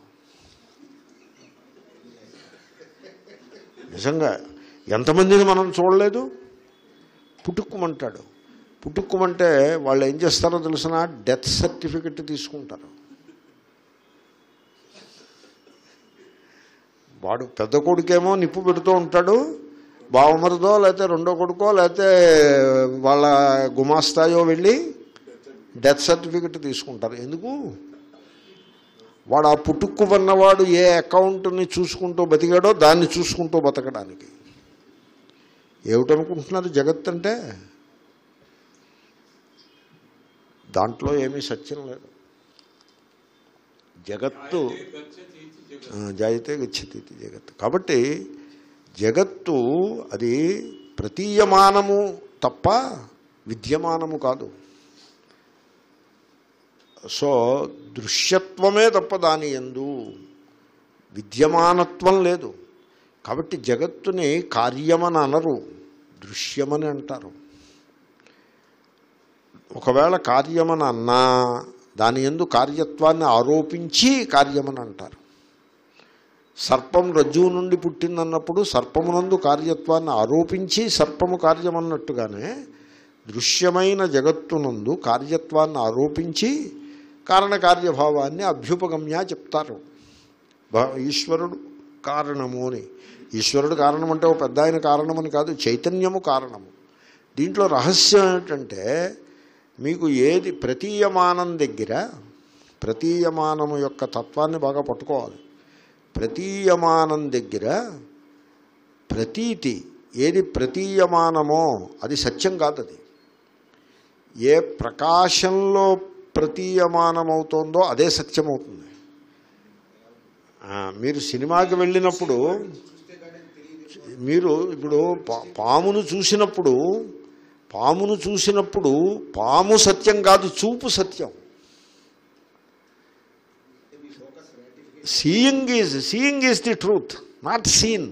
S1: నిజంగా ఎంతమందిని మనం చూడలేదు పుట్టుక్కుమంటాడు పుట్టుక్కుమంటే వాళ్ళు ఏం చేస్తారో తెలిసిన డెత్ సర్టిఫికెట్ తీసుకుంటారు వాడు పెద్ద కొడుకేమో నిప్పు పెడుతూ ఉంటాడు బావమరిదో లేకపోతే రెండో కొడుకో లేకపోతే వాళ్ళ గుమాస్తాయో వెళ్ళి డెత్ సర్టిఫికెట్ తీసుకుంటారు ఎందుకు వాడు ఆ పుట్టుక్కుమన్నవాడు ఏ అకౌంట్ని చూసుకుంటూ బతికాడో దాన్ని చూసుకుంటూ బతకడానికి ఏమిటనుకుంటున్నారు జగత్ అంటే దాంట్లో ఏమీ సత్యం లేదు జగత్తు ఆ, జాయితే గచ్చతి ఇది జగత్ కాబట్టి జగత్తు అది ప్రతీయమానము తప్ప విద్యమానము కాదు సో దృశ్యత్వమే తప్ప దాని ఎందు విద్యమానత్వం లేదు కాబట్టి జగత్తుని కార్యమని అనరు దృశ్యమని అంటారు ఒకవేళ కార్యమని అన్నా దాని ఎందు కార్యత్వాన్ని ఆరోపించి కార్యమని అంటారు సర్పం రజ్జువు నుండి పుట్టిందన్నప్పుడు సర్పమునందు కార్యత్వాన్ని ఆరోపించి సర్పము కార్యమన్నట్టుగానే దృశ్యమైన జగత్తునందు కార్యత్వాన్ని ఆరోపించి కారణకార్యభావాన్ని అభ్యుపగమ్య చెప్తారు భ- ఈశ్వరుడు కారణము అని ఈశ్వరుడు కారణం అంటే ఒక పెద్ద ఆయన కారణమని కాదు చైతన్యము కారణము దీంట్లో రహస్యం ఏమిటంటే మీకు ఏది ప్రతీయమానం దగ్గర ప్రతీయమానము యొక్క తత్వాన్ని బాగా పట్టుకోవాలి ప్రతీయమానం దగ్గర ప్రతీతి ఏది ప్రతీయమానమో అది సత్యం కాదు అది ఏ ప్రకాశంలో ప్రతీయమానమవుతోందో అదే సత్యం అవుతుంది ఆ, మీరు సినిమాకి వెళ్ళినప్పుడు మీరు ఇప్పుడు పా- పామును చూసినప్పుడు పామును చూసినప్పుడు పాము సత్యం కాదు చూపు సత్యం seeing is seeing is the truth not seen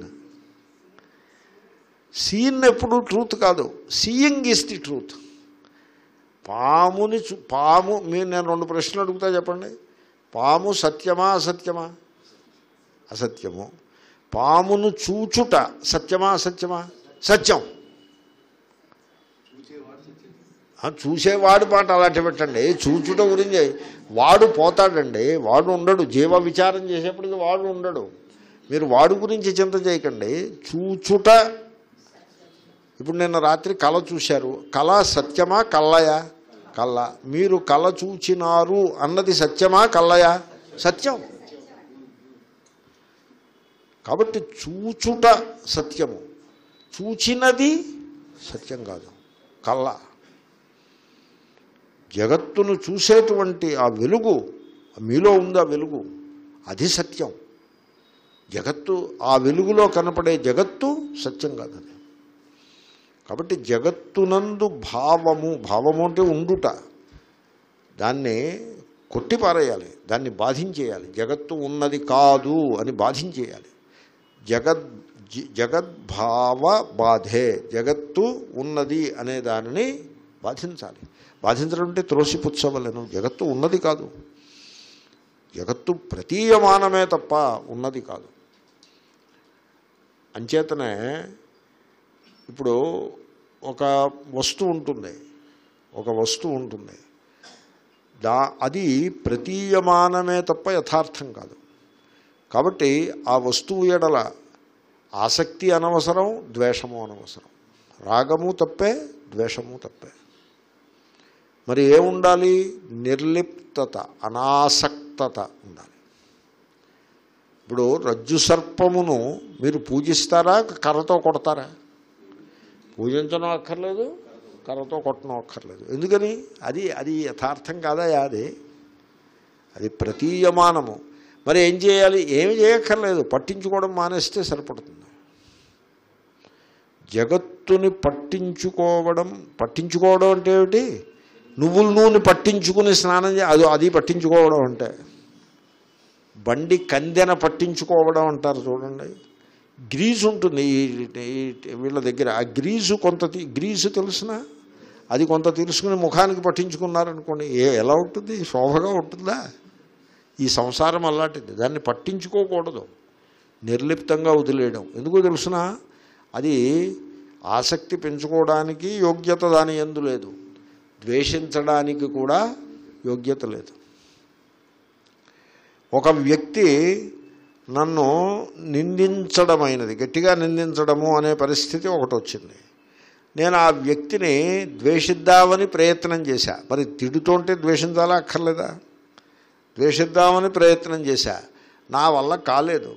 S1: seen ఎప్పుడు ట్రూత్ కాదు సీయింగ్ ఈజ్ ది ట్రూత్ పాముని చూ పాము మీరు నేను రెండు ప్రశ్నలు అడుగుతా చెప్పండి పాము సత్యమా అసత్యమా అసత్యము పామును చూచుట సత్యమా అసత్యమా సత్యం ఆ, చూసేవాడు మాట అలాంటి పెట్టండి చూచుట గురించి వాడు పోతాడండి వాడు ఉండడు జీవ విచారం చేసేప్పటికి వాడు ఉండడు మీరు వాడు గురించి చింత చేయకండి చూచుట ఇప్పుడు నిన్న రాత్రి కళ చూశారు కళ సత్యమా కల్లయా కళ్ళ మీరు కళ చూచినారు అన్నది సత్యమా కల్లయా సత్యం కాబట్టి చూచుట సత్యము చూచినది సత్యం కాదు కళ్ళ జగత్తును చూసేటువంటి ఆ వెలుగు మీలో ఉంది ఆ వెలుగు అది సత్యం జగత్తు ఆ వెలుగులో కనపడే జగత్తు సత్యం కాదు అది కాబట్టి జగత్తునందు భావము భావము అంటే ఉండుట దాన్ని కొట్టిపారేయాలి దాన్ని బాధించేయాలి జగత్తు ఉన్నది కాదు అని బాధించేయాలి జగద్ జి- జగద్భావ బాధే జగత్తు ఉన్నది అనే దానిని బాధించాలి బాధించడం అంటే త్రోసిపుచ్చవలను జగత్తు ఉన్నది కాదు జగత్తు ప్రతీయమానమే తప్ప ఉన్నది కాదు అంచేతనే ఇప్పుడు ఒక వస్తువు ఉంటుంది ఒక వస్తువు ఉంటుంది దా అది ప్రతీయమానమే తప్ప యథార్థం కాదు కాబట్టి ఆ వస్తువు ఎడల ఆసక్తి అనవసరం ద్వేషము అనవసరం రాగము తప్పే ద్వేషము తప్పే మరి ఏముండాలి నిర్లిప్తత అనాసక్తత ఉండాలి ఇప్పుడు రజ్జు సర్పమును మీరు పూజిస్తారా కర్రతో కొడతారా పూజించడం అక్కర్లేదు కర్రతో కొట్టడం అక్కర్లేదు ఎందుకని అది అది యథార్థం కాదా అది అది ప్రతీయమానము మరి ఏం చేయాలి ఏమి చేయక్కర్లేదు పట్టించుకోవడం మానేస్తే సరిపడుతుంది జగత్తుని పట్టించుకోవడం పట్టించుకోవడం అంటే ఏమిటి నువ్వుల నూనె పట్టించుకుని స్నానం చే అది అది పట్టించుకోవడం అంటే బండి కందెన పట్టించుకోవడం అంటారు చూడండి గ్రీజు ఉంటుంది ఈ- ఈ వీళ్ళ దగ్గర ఆ గ్రీజు కొంత తీ- గ్రీజు తెలిసిన అది కొంత తెలుసుకుని ముఖానికి పట్టించుకున్నారనుకోండి ఏ ఎలా ఉంటుంది శోభగా ఉంటుందా ఈ సంసారం అలాంటిది దాన్ని పట్టించుకోకూడదు నిర్లిప్తంగా వదిలేయడం ఎందుకో తెలుసిన అది ఆసక్తి పెంచుకోవడానికి యోగ్యత దాని ఎందు లేదు ద్వేషించడానికి కూడా యోగ్యత లేదు ఒక వ్యక్తి నన్ను నిందించడమైనది గట్టిగా నిందించడము అనే పరిస్థితి ఒకటి వచ్చింది నేను ఆ వ్యక్తిని ద్వేషిద్దామని ప్రయత్నం చేశా మరి తిడుతుంటే ద్వేషించాలా అక్కర్లేదా ద్వేషిద్దామని ప్రయత్నం చేశా నా వల్ల కాలేదు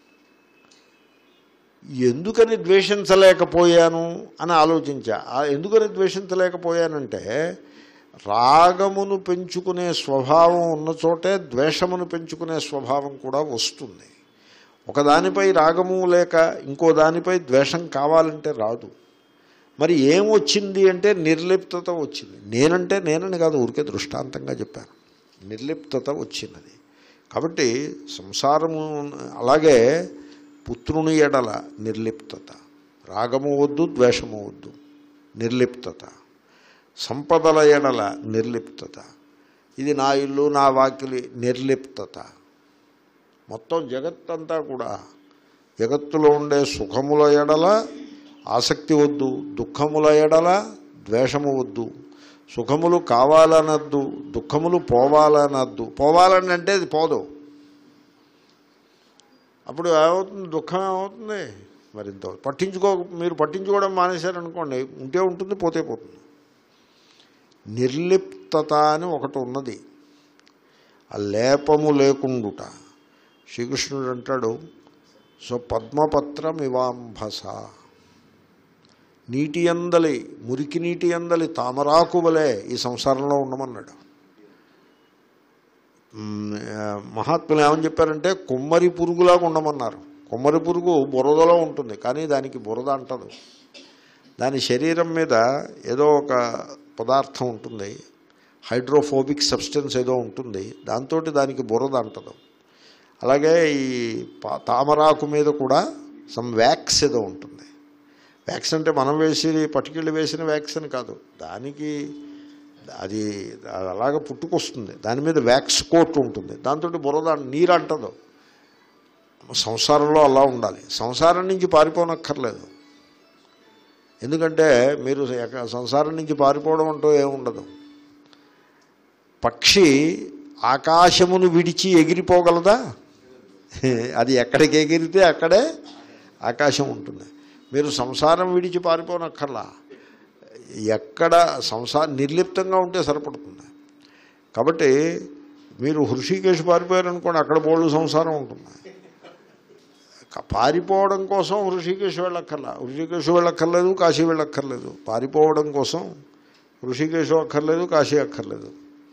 S1: ఎందుకని ద్వేషించలేకపోయాను అని ఆలోచించా ఆ ఎందుకని ద్వేషించలేకపోయానంటే రాగమును పెంచుకునే స్వభావం ఉన్న చోటే ద్వేషమును పెంచుకునే స్వభావం కూడా వస్తుంది ఒకదానిపై రాగము లేక ఇంకో దానిపై ద్వేషం కావాలంటే రాదు మరి ఏం వచ్చింది అంటే నిర్లిప్తత వచ్చింది నేనంటే నేనని కాదు ఊరికే దృష్టాంతంగా చెప్పాను నిర్లిప్తత వచ్చినది కాబట్టి సంసారము అలాగే పుత్రుని ఎడల నిర్లిప్తత రాగము వద్దు ద్వేషము వద్దు నిర్లిప్తత సంపదల ఎడల నిర్లిప్తత ఇది నా ఇల్లు నా వాకిలి నిర్లిప్తత మొత్తం జగత్తంతా కూడా జగత్తులో ఉండే సుఖముల ఎడల ఆసక్తి వద్దు దుఃఖముల ఎడల ద్వేషము వద్దు సుఖములు కావాలనద్దు దుఃఖములు పోవాలనద్దు పోవాలని అంటే అది పోదు అప్పుడు ఏమవుతుంది దుఃఖం ఏమవుతుంది మరింత పట్టించుకో మీరు పట్టించుకోవడం మానేశారనుకోండి ఉంటే ఉంటుంది పోతే పోతుంది నిర్లిప్తత అని ఒకటి ఉన్నది ఆ లేపము లేకుండుట శ్రీకృష్ణుడు అంటాడు సో పద్మపత్రం ఇవాంభస నీటి అందలి మురికి నీటి అందలి తామరాకు వలె ఈ సంసారంలో ఉండమన్నాడు మ్, ఆ, మహాత్ములు ఏమని చెప్పారంటే కుమ్మరి పురుగులాగా ఉండమన్నారు కుమ్మరి పురుగు బురదలో ఉంటుంది కానీ దానికి బురద అంటదు దాని శరీరం మీద ఏదో ఒక పదార్థం ఉంటుంది హైడ్రోఫోబిక్ సబ్స్టెన్స్ ఏదో ఉంటుంది దాంతో దానికి బురద అంటదు అలాగే ఈ పా- తామరాకు మీద కూడా సమ్ వ్యాక్స్ ఏదో ఉంటుంది వ్యాక్స్ అంటే మనం వేసి పట్టుకెళ్ళి వేసిన వ్యాక్స్ అని కాదు దానికి అది అది అలాగ పుట్టుకొస్తుంది దాని మీద వ్యాక్స్ కోట్ ఉంటుంది దాంతో బురద నీరు అంటదు సంసారంలో అలా ఉండాలి సంసారం నుంచి పారిపోనక్కర్లేదు ఎందుకంటే మీరు ఎక్క- సంసారం నుంచి పారిపోవడం అంటూ ఏముండదు పక్షి ఆకాశమును విడిచి ఎగిరిపోగలదా అది ఎక్కడికి ఎగిరితే అక్కడే ఆకాశం ఉంటుంది మీరు సంసారం విడిచి పారిపోనక్కర్లా ఎక్కడ సంసార నిర్లిప్తంగా ఉంటే సరిపడుతుంది కాబట్టి మీరు హృషికేశ్ పారిపోయారనుకోండి అక్కడ బోళ్ళు సంసారం ఉంటుంది క- పారిపోవడం కోసం హృషికేశ్ వెళ్ళక్కర్లా హృషికేశ్ వెళ్ళక్కర్లేదు కాశీ వెళ్ళక్కర్లేదు పారిపోవడం కోసం హృషికేశం అక్కర్లేదు కాశీ అక్కర్లేదు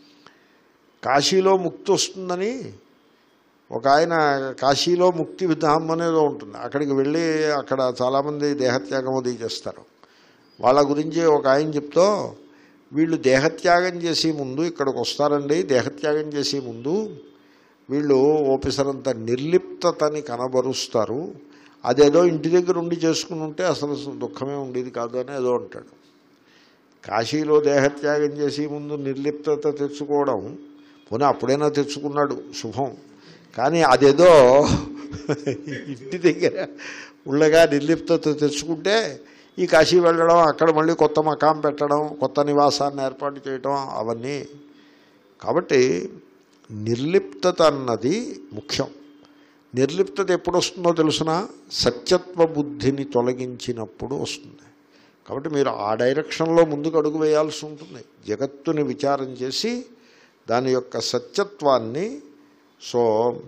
S1: కాశీలో ముక్తి వస్తుందని ఒక ఆయన కాశీలో ముక్తి ధామ్ అనేదో ఉంటుంది అక్కడికి వెళ్ళి అక్కడ చాలామంది దేహత్యాగం అది చేస్తారు వాళ్ళ గురించి ఒక ఆయన చెప్తూ వీళ్ళు దేహత్యాగం చేసే ముందు ఇక్కడికి వస్తారండి దేహత్యాగం చేసే ముందు వీళ్ళు ఓపెసరంత నిర్లిప్తతని కనబరుస్తారు అదేదో ఇంటి దగ్గర ఉండి చేసుకుని ఉంటే అసలు దుఃఖమే ఉండేది కాదు అని ఏదో అంటాడు కాశీలో దేహత్యాగం చేసే ముందు నిర్లిప్తత తెచ్చుకోవడం పోనీ అప్పుడైనా తెచ్చుకున్నాడు శుభం కానీ అదేదో ఇంటి దగ్గర ఉళ్ళగా నిర్లిప్తత తెచ్చుకుంటే ఈ కాశీ వెళ్ళడం అక్కడ మళ్ళీ కొత్త మకాం పెట్టడం కొత్త నివాసాన్ని ఏర్పాటు చేయడం అవన్నీ కాబట్టి నిర్లిప్తత అన్నది ముఖ్యం నిర్లిప్తత ఎప్పుడు వస్తుందో తెలుసిన సత్యత్వ బుద్ధిని తొలగించినప్పుడు వస్తుంది కాబట్టి మీరు ఆ డైరెక్షన్లో ముందుకు అడుగు వేయాల్సి ఉంటుంది జగత్తుని విచారం చేసి దాని యొక్క సత్యత్వాన్ని సో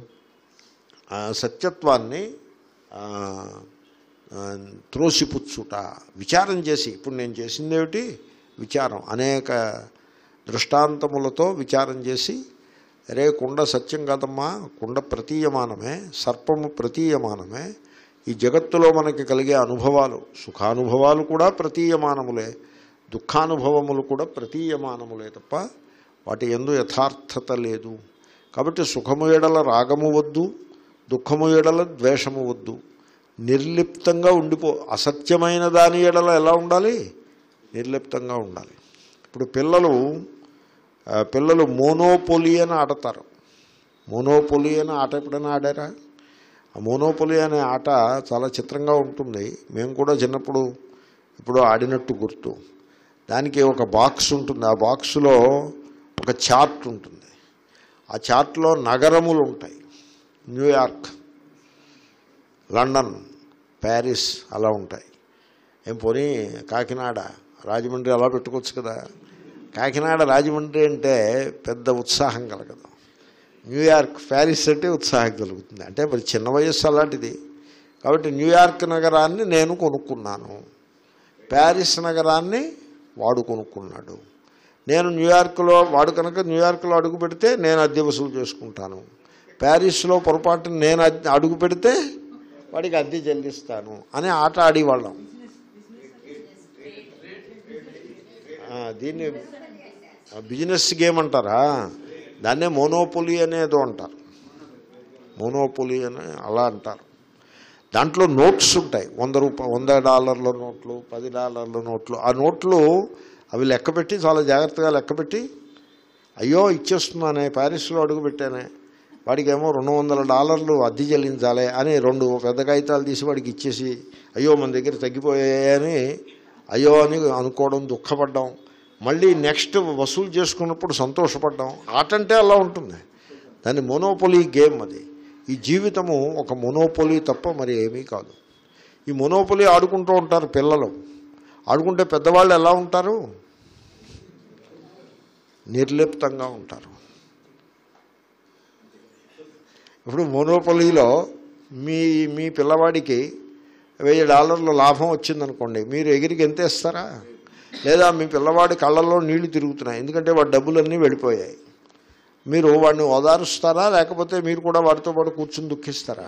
S1: ఆ సత్యత్వాన్ని ఆ, ఆ, త్రోసిపుచ్చుట విచారం చేసి ఇప్పుడు నేను చేసింది ఏమిటి విచారం అనేక దృష్టాంతములతో విచారం చేసి రే కుండ సత్యం కాదమ్మా కుండ ప్రతీయమానమే సర్పము ప్రతీయమానమే ఈ జగత్తులో మనకి కలిగే అనుభవాలు సుఖానుభవాలు కూడా ప్రతీయమానములే దుఃఖానుభవములు కూడా ప్రతీయమానములే తప్ప వాటి ఎందు యథార్థత లేదు కాబట్టి సుఖము ఎడల రాగము వద్దు దుఃఖము ఎడల ద్వేషము వద్దు నిర్లిప్తంగా ఉండిపో అసత్యమైన దాని ఎడల ఎలా ఉండాలి నిర్లిప్తంగా ఉండాలి ఇప్పుడు పిల్లలు ఆ, పిల్లలు మోనోపొలి అని ఆడతారు మోనోపొలి అని ఆట ఎప్పుడైనా ఆడారా ఆ మోనోపొలి అనే ఆట చాలా చిత్రంగా ఉంటుంది మేము కూడా చిన్నప్పుడు ఇప్పుడు ఆడినట్టు గుర్తు దానికి ఒక బాక్స్ ఉంటుంది ఆ బాక్సులో ఒక చార్ట్ ఉంటుంది ఆ చార్ట్లో నగరములు ఉంటాయి న్యూయార్క్ లండన్ ప్యారిస్ అలా ఉంటాయి ఏం పోనీ కాకినాడ రాజమండ్రి అలా పెట్టుకోవచ్చు కదా కాకినాడ రాజమండ్రి అంటే పెద్ద ఉత్సాహం కలగదు న్యూయార్క్ ప్యారిస్ అంటే ఉత్సాహం కలుగుతుంది అంటే మరి చిన్న వయస్సు అలాంటిది కాబట్టి న్యూయార్క్ నగరాన్ని నేను కొనుక్కున్నాను ప్యారిస్ నగరాన్ని వాడు కొనుక్కున్నాడు నేను న్యూయార్క్లో వాడు కనుక న్యూయార్క్లో అడుగు పెడితే నేను అద్దె వసూలు చేసుకుంటాను ప్యారిస్లో పొరపాటున నేను అద్దె- అడుగు పెడితే వాడికి అద్దె చెల్లిస్తాను అని ఆట ఆడేవాళ్ళం ఆ, దీన్ని బిజినెస్ గేమ్ అంటారా దాన్నే మోనోపొలి అనేదో అంటారు మోనోపొలి అని అలా అంటారు దాంట్లో నోట్స్ ఉంటాయి వంద రూపా వంద డాలర్ల నోట్లు పది డాలర్ల నోట్లు ఆ నోట్లు అవి లెక్కపెట్టి చాలా జాగ్రత్తగా లెక్కపెట్టి అయ్యో ఇచ్చేస్తున్నానే ప్యారిస్లో అడుగు పెట్టానే వాడికేమో రెండు వందల డాలర్లు అద్దె చెల్లించాలి అని రెండు పెద్ద కాగితాలు తీసి వాడికి ఇచ్చేసి అయ్యో మన దగ్గర తగ్గిపోయాయని అయ్యో అని అనుకోవడం దుఃఖపడ్డం మళ్ళీ నెక్స్ట్ వసూలు చేసుకున్నప్పుడు సంతోషపడ్డం ఆట అంటే అలా ఉంటుంది దాన్ని మోనోపొలీ గేమ్ అది ఈ జీవితము ఒక మొనోపొలీ తప్ప మరి ఏమీ కాదు ఈ మొనోపొలీ ఆడుకుంటూ ఉంటారు పిల్లలు ఆడుకుంటే పెద్దవాళ్ళు ఎలా ఉంటారు నిర్లిప్తంగా ఉంటారు ఇప్పుడు మోనోపొలీలో మీ మీ పిల్లవాడికి వెయ్యి డాలర్ల లాభం వచ్చిందనుకోండి మీరు ఎగిరికి ఎంత ఇస్తారా లేదా మీ పిల్లవాడి కళ్ళల్లో నీళ్లు తిరుగుతున్నాయి ఎందుకంటే వాడి డబ్బులన్నీ వెళ్ళిపోయాయి మీరు వాడిని ఓదారుస్తారా లేకపోతే మీరు కూడా వాడితో పాటు కూర్చుని దుఃఖిస్తారా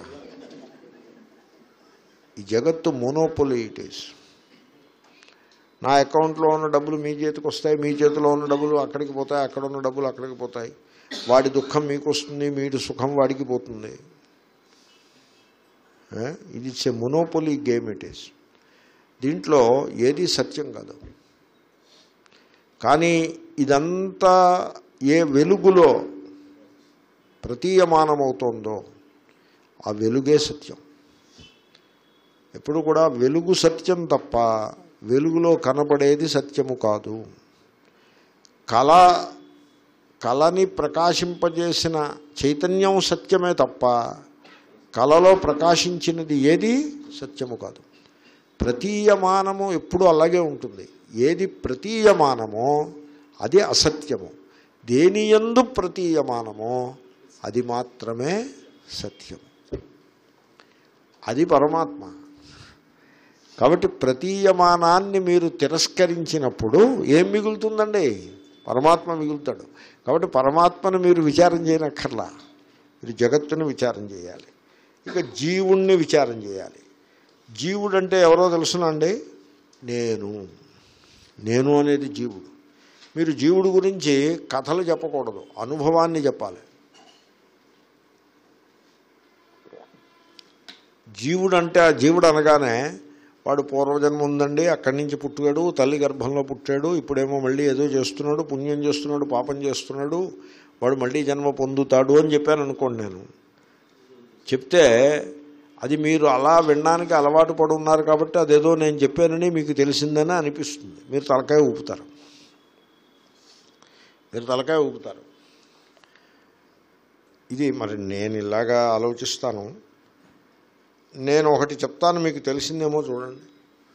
S1: ఈ జగత్తు మోనోపొలి ఇట్ ఈస్ నా అకౌంట్లో ఉన్న డబ్బులు మీ చేతికి వస్తాయి మీ చేతిలో ఉన్న డబ్బులు అక్కడికి పోతాయి అక్కడ ఉన్న డబ్బులు అక్కడికి పోతాయి వాడి దుఃఖం మీకు వస్తుంది మీడి సుఖం వాడికి పోతుంది ఏ? ఇది it's a monopoly game it is దీంట్లో ఏది సత్యం కాదు కానీ ఇదంతా ఏ వెలుగులో ప్రతీయమానమవుతోందో ఆ వెలుగే సత్యం ఎప్పుడు కూడా వెలుగు సత్యం తప్ప వెలుగులో కనబడేది సత్యము కాదు కళ కళని ప్రకాశింపజేసిన చైతన్యం సత్యమే తప్ప కళలో ప్రకాశించినది ఏది సత్యము కాదు ప్రతీయమానము ఎప్పుడు అలాగే ఉంటుంది ఏది ప్రతీయమానమో అది అసత్యము దేనియందు ప్రతీయమానమో అది మాత్రమే సత్యము అది పరమాత్మ కాబట్టి ప్రతీయమానాన్ని మీరు తిరస్కరించినప్పుడు ఏం మిగులుతుందండి పరమాత్మ మిగులుతాడు కాబట్టి పరమాత్మను మీరు విచారం చేయనక్కర్లా మీరు జగత్తుని విచారం చేయాలి ఇక జీవుణ్ణి విచారం చేయాలి జీవుడు అంటే ఎవరో తెలుసునండి నేను నేను అనేది జీవుడు మీరు జీవుడు గురించి కథలు చెప్పకూడదు అనుభవాన్ని చెప్పాలి జీవుడు అంటే ఆ జీవుడు అనగానే వాడు పూర్వజన్మ ఉందండి అక్కడి నుంచి పుట్టాడు తల్లి గర్భంలో పుట్టాడు ఇప్పుడేమో మళ్ళీ ఏదో చేస్తున్నాడు పుణ్యం చేస్తున్నాడు పాపం చేస్తున్నాడు వాడు మళ్ళీ జన్మ పొందుతాడు అని చెప్పాను అనుకోండి నేను చెప్తే అది మీరు అలా వినడానికి అలవాటు పడి ఉన్నారు కాబట్టి అదేదో నేను చెప్పానని మీకు తెలిసిందని అనిపిస్తుంది మీరు తలకాయ ఊపుతారు మీరు తలకాయ ఊపుతారు ఇది మరి నేను ఇలాగా ఆలోచిస్తాను నేను ఒకటి చెప్తాను మీకు తెలిసిందేమో చూడండి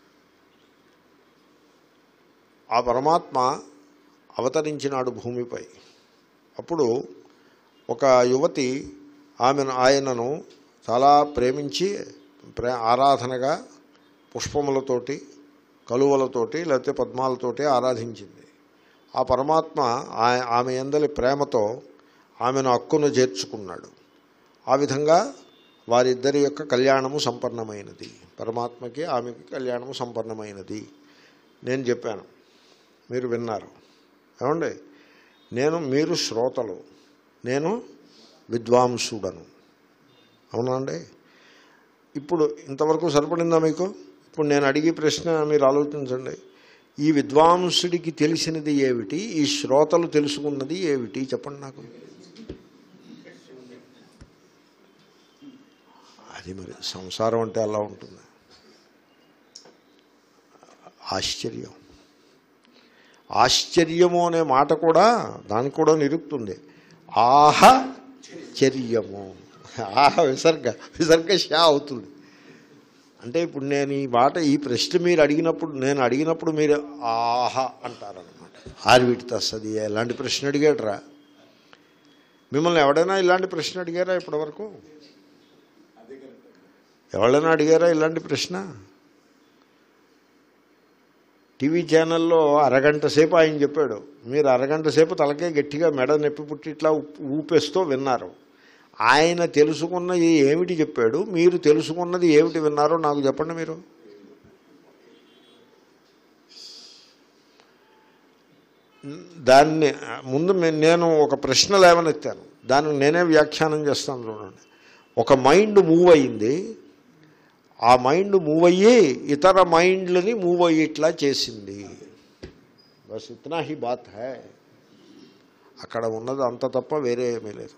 S1: ఆ పరమాత్మ అవతరించినాడు భూమిపై అప్పుడు ఒక యువతి ఆమెను ఆయనను చాలా ప్రేమించి ప్రే ఆరాధనగా పుష్పములతోటి కలువలతోటి లేకపోతే పద్మాలతోటి ఆరాధించింది ఆ పరమాత్మ ఆ- ఆమె ఎందలి ప్రేమతో ఆమెను హక్కును చేర్చుకున్నాడు ఆ విధంగా వారిద్దరి యొక్క కళ్యాణము సంపన్నమైనది పరమాత్మకి ఆమెకి కళ్యాణము సంపన్నమైనది నేను చెప్పాను మీరు విన్నారు ఏమండి నేను మీరు శ్రోతలు నేను విద్వాంసుడను అవునా అండి ఇప్పుడు ఇంతవరకు సరిపడిందా మీకు ఇప్పుడు నేను అడిగే ప్రశ్న మీరు ఆలోచించండి ఈ విద్వాంసుడికి తెలిసినది ఏమిటి ఈ శ్రోతలు తెలుసుకున్నది ఏమిటి చెప్పండి నాకు అది మరి సంసారం అంటే అలా ఉంటుంది ఆశ్చర్యం ఆశ్చర్యము అనే మాట కూడా దానికి కూడా నిరుక్తుంది ఆహ చర్యము ఆహ విసర్గ విసర్గ షా అవుతుంది అంటే ఇప్పుడు నేను ఈ మాట ఈ ప్రశ్న మీరు అడిగినప్పుడు నేను అడిగినప్పుడు మీరు ఆహ అంటారనమాట ఆర్విటి తస్సది ఎలాంటి ప్రశ్న అడిగాడరా మిమ్మల్ని ఎవడైనా ఇలాంటి ప్రశ్న అడిగారా ఇప్పటివరకు ఎవరైనా అడిగారా ఇలాంటి ప్రశ్న టీవీ ఛానల్లో అరగంట సేపు ఆయన చెప్పాడు మీరు అరగంట సేపు తలకే గట్టిగా మెడ నొప్పి పుట్టి ఇట్లా ఊ- ఊపేస్తూ విన్నారు ఆయన తెలుసుకున్నది ఏమిటి చెప్పాడు మీరు తెలుసుకున్నది ఏమిటి విన్నారో నాకు చెప్పండి మీరు దాన్ని ముందు మే- నేను ఒక ప్రశ్న లేవనెత్తాను దానికి నేనే వ్యాఖ్యానం చేస్తాను చూడండి ఒక మైండ్ మూవ్ అయింది ఆ మైండ్ మూవ్ అయ్యి ఇతర మైండ్లని మూవ్ అయ్యేట్లా చేసింది బస్ ఇతనా హీ బాత్ హై అక్కడ ఉన్నది అంత తప్ప వేరే ఏమీ లేదు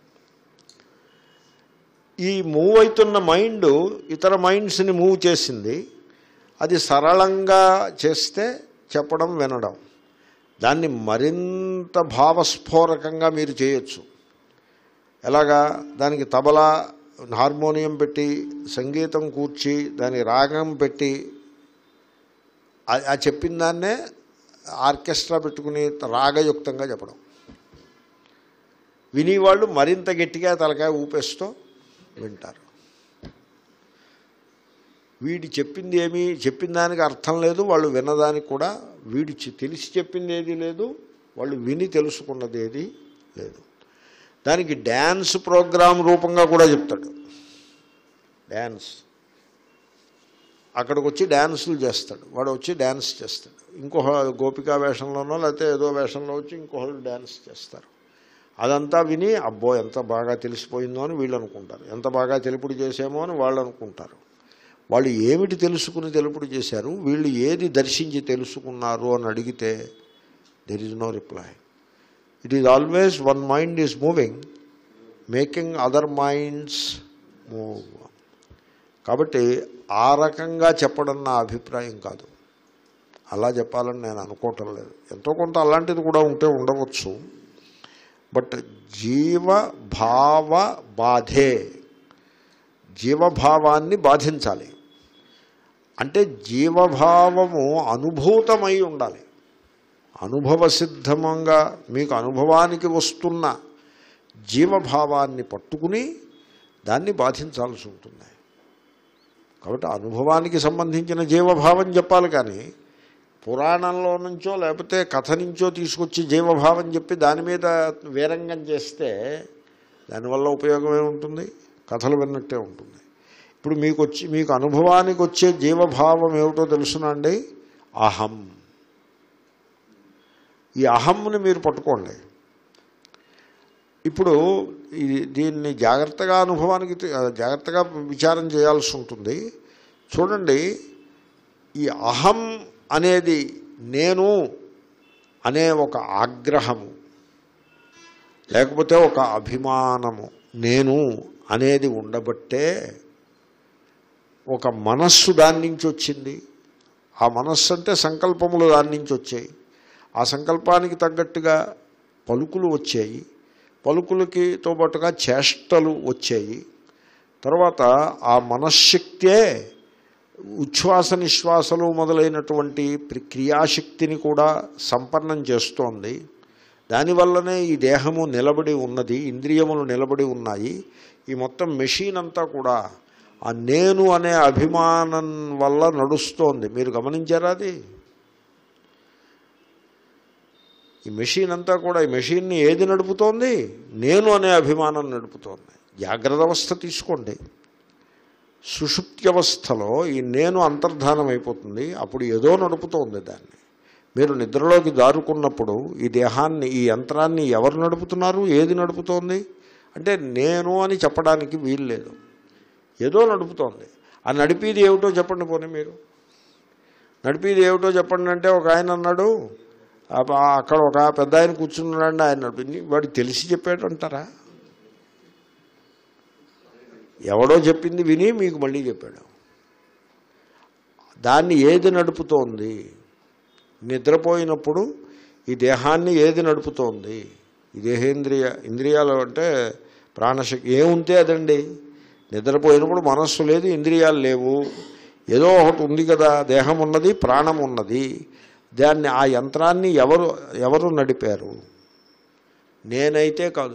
S1: ఈ మూవ్ అవుతున్న మైండ్ ఇతర మైండ్స్ని మూవ్ చేసింది అది సరళంగా చేస్తే చెప్పడం వినడం దాన్ని మరింత భావస్ఫోరకంగా మీరు చేయొచ్చు ఎలాగా దానికి తబలా హార్మోనియం పెట్టి సంగీతం కూర్చి దానికి రాగం పెట్టి ఆ- ఆ చెప్పిన దాన్నే ఆర్కెస్ట్రా పెట్టుకుని రాగయుక్తంగా చెప్పడం వినేవాళ్ళు మరింత గట్టిగా తలకాయ ఊపేస్తూ వింటారు వీడి చెప్పింది ఏమీ చెప్పిన దానికి అర్థం లేదు వాళ్ళు విన్నదానికి కూడా వీడి చె- తెలిసి చెప్పింది ఏది లేదు వాళ్ళు విని తెలుసుకున్నది ఏది లేదు దానికి డ్యాన్స్ ప్రోగ్రాం రూపంగా కూడా చెప్తాడు డ్యాన్స్ అక్కడికి వచ్చి డ్యాన్సులు చేస్తాడు వాడు వచ్చి డ్యాన్స్ చేస్తాడు ఇంకొక గోపికా వేషంలోనో లేకపోతే ఏదో వేషంలో వచ్చి ఇంకొకళ్ళు డ్యాన్స్ చేస్తారు అదంతా విని అబ్బో ఎంత బాగా తెలిసిపోయిందో అని వీళ్ళు అనుకుంటారు ఎంత బాగా తెలుపుడు చేసామో అని వాళ్ళు అనుకుంటారు వాళ్ళు ఏమిటి తెలుసుకుని తెలుపుడు చేశారు వీళ్ళు ఏది దర్శించి తెలుసుకున్నారు అని అడిగితే there is no reply it is always one mind is moving making other minds move కాబట్టి ఆ రకంగా చెప్పడం నా అభిప్రాయం కాదు అలా చెప్పాలని నేను అనుకోవటం లేదు ఎంతో కొంత అలాంటిది కూడా ఉంటే ఉండవచ్చు బట్ జీవ భావ బాధే జీవభావాన్ని బాధించాలి అంటే జీవభావము అనుభూతమై ఉండాలి అనుభవ సిద్ధమంగా మీకు అనుభవానికి వస్తున్న జీవభావాన్ని పట్టుకుని దాన్ని బాధించాల్సి ఉంటుంది కాబట్టి అనుభవానికి సంబంధించిన జీవభావం చెప్పాలి కానీ పురాణంలో నుంచో లేకపోతే కథ నుంచో తీసుకొచ్చి జీవభావం చెప్పి దాని మీద వీరంగం చేస్తే దానివల్ల ఉపయోగం ఏముంటుంది కథలు విన్నట్టే ఉంటుంది ఇప్పుడు మీకు వచ్చి మీకు అనుభవానికి వచ్చే జీవభావం ఏమిటో తెలుసునండి అహం ఈ అహంని మీరు పట్టుకోండి ఇప్పుడు ఇది దీన్ని జాగ్రత్తగా అనుభవానికి తీ- జాగ్రత్తగా విచారం చేయాల్సి ఉంటుంది చూడండి ఈ అహం అనేది నేను అనే ఒక ఆగ్రహము లేకపోతే ఒక అభిమానము నేను అనేది ఉండబట్టే ఒక మనస్సు దాని నుంచి వచ్చింది ఆ మనస్సు అంటే సంకల్పములు దాని నుంచి వచ్చాయి ఆ సంకల్పానికి తగ్గట్టుగా పలుకులు వచ్చాయి పలుకులకి తో పాటుగా చేష్టలు వచ్చాయి తర్వాత ఆ మనశ్శక్తే ఉచ్ఛ్వాస నిశ్వాసలు మొదలైనటువంటి ప్రి- క్రియాశక్తిని కూడా సంపన్నం చేస్తోంది దానివల్లనే ఈ దేహము నిలబడి ఉన్నది ఇంద్రియములు నిలబడి ఉన్నాయి ఈ మొత్తం మెషిన్ అంతా కూడా ఆ నేను అనే అభిమానం వల్ల నడుస్తోంది మీరు గమనించారా అది ఈ మెషిన్ అంతా కూడా ఈ మెషిన్ని ఏది నడుపుతోంది నేను అనే అభిమానం నడుపుతోంది జాగ్రత్త అవస్థ తీసుకోండి సుషుప్త్యవస్థలో ఈ నేను అంతర్ధానం అయిపోతుంది అప్పుడు ఏదో నడుపుతోంది దాన్ని మీరు నిద్రలోకి దారుకున్నప్పుడు ఈ దేహాన్ని ఈ యంత్రాన్ని ఎవరు నడుపుతున్నారు ఏది నడుపుతోంది అంటే నేను అని చెప్పడానికి వీలు లేదు ఏదో నడుపుతోంది ఆ నడిపేది ఏమిటో చెప్పండి పోనీ మీరు నడిపేది ఏమిటో చెప్పండి అంటే ఒక ఆయన అన్నాడు ఆ- ఆ అక్కడ ఒక పెద్ద ఆయన కూర్చున్నాడు ఆయన నడిపి వాడికి తెలిసి చెప్పాడు అంటారా ఎవడో చెప్పింది విని మీకు మళ్ళీ చెప్పాడు దాన్ని ఏది నడుపుతోంది నిద్రపోయినప్పుడు ఈ దేహాన్ని ఏది నడుపుతోంది ఈ దేహేంద్రియ ఇంద్రియాలు అంటే ప్రాణశక్తి ఏముంటే అదండి నిద్రపోయినప్పుడు మనస్సు లేదు ఇంద్రియాలు లేవు ఏదో ఒకటి ఉంది కదా దేహం ఉన్నది ప్రాణం ఉన్నది దాన్ని ఆ యంత్రాన్ని ఎవరు ఎవరు నడిపారు నేనైతే కాదు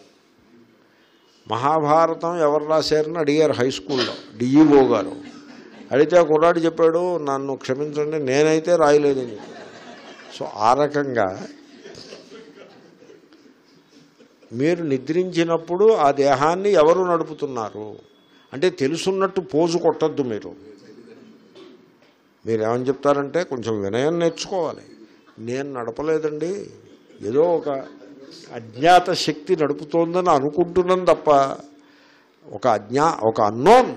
S1: మహాభారతం ఎవరు రాశారని అడిగారు హై స్కూల్లో డిఈఓ గారు అడిగితే ఆ కుర్రాడు చెప్పాడు నన్ను క్షమించండి నేనైతే రాయలేదని చెప్పాడు సో ఆ రకంగా మీరు నిద్రించినప్పుడు ఆ దేహాన్ని ఎవరు నడుపుతున్నారు అంటే తెలుసున్నట్టు పోజు కొట్టద్దు మీరు మీరు ఏమని చెప్తారంటే కొంచెం వినయం నేర్చుకోవాలి నేను నడపలేదండి ఏదో ఒక అజ్ఞాత శక్తి నడుపుతోందని అనుకుంటున్నాను తప్ప ఒక అజ్ఞా ఒక అన్నోన్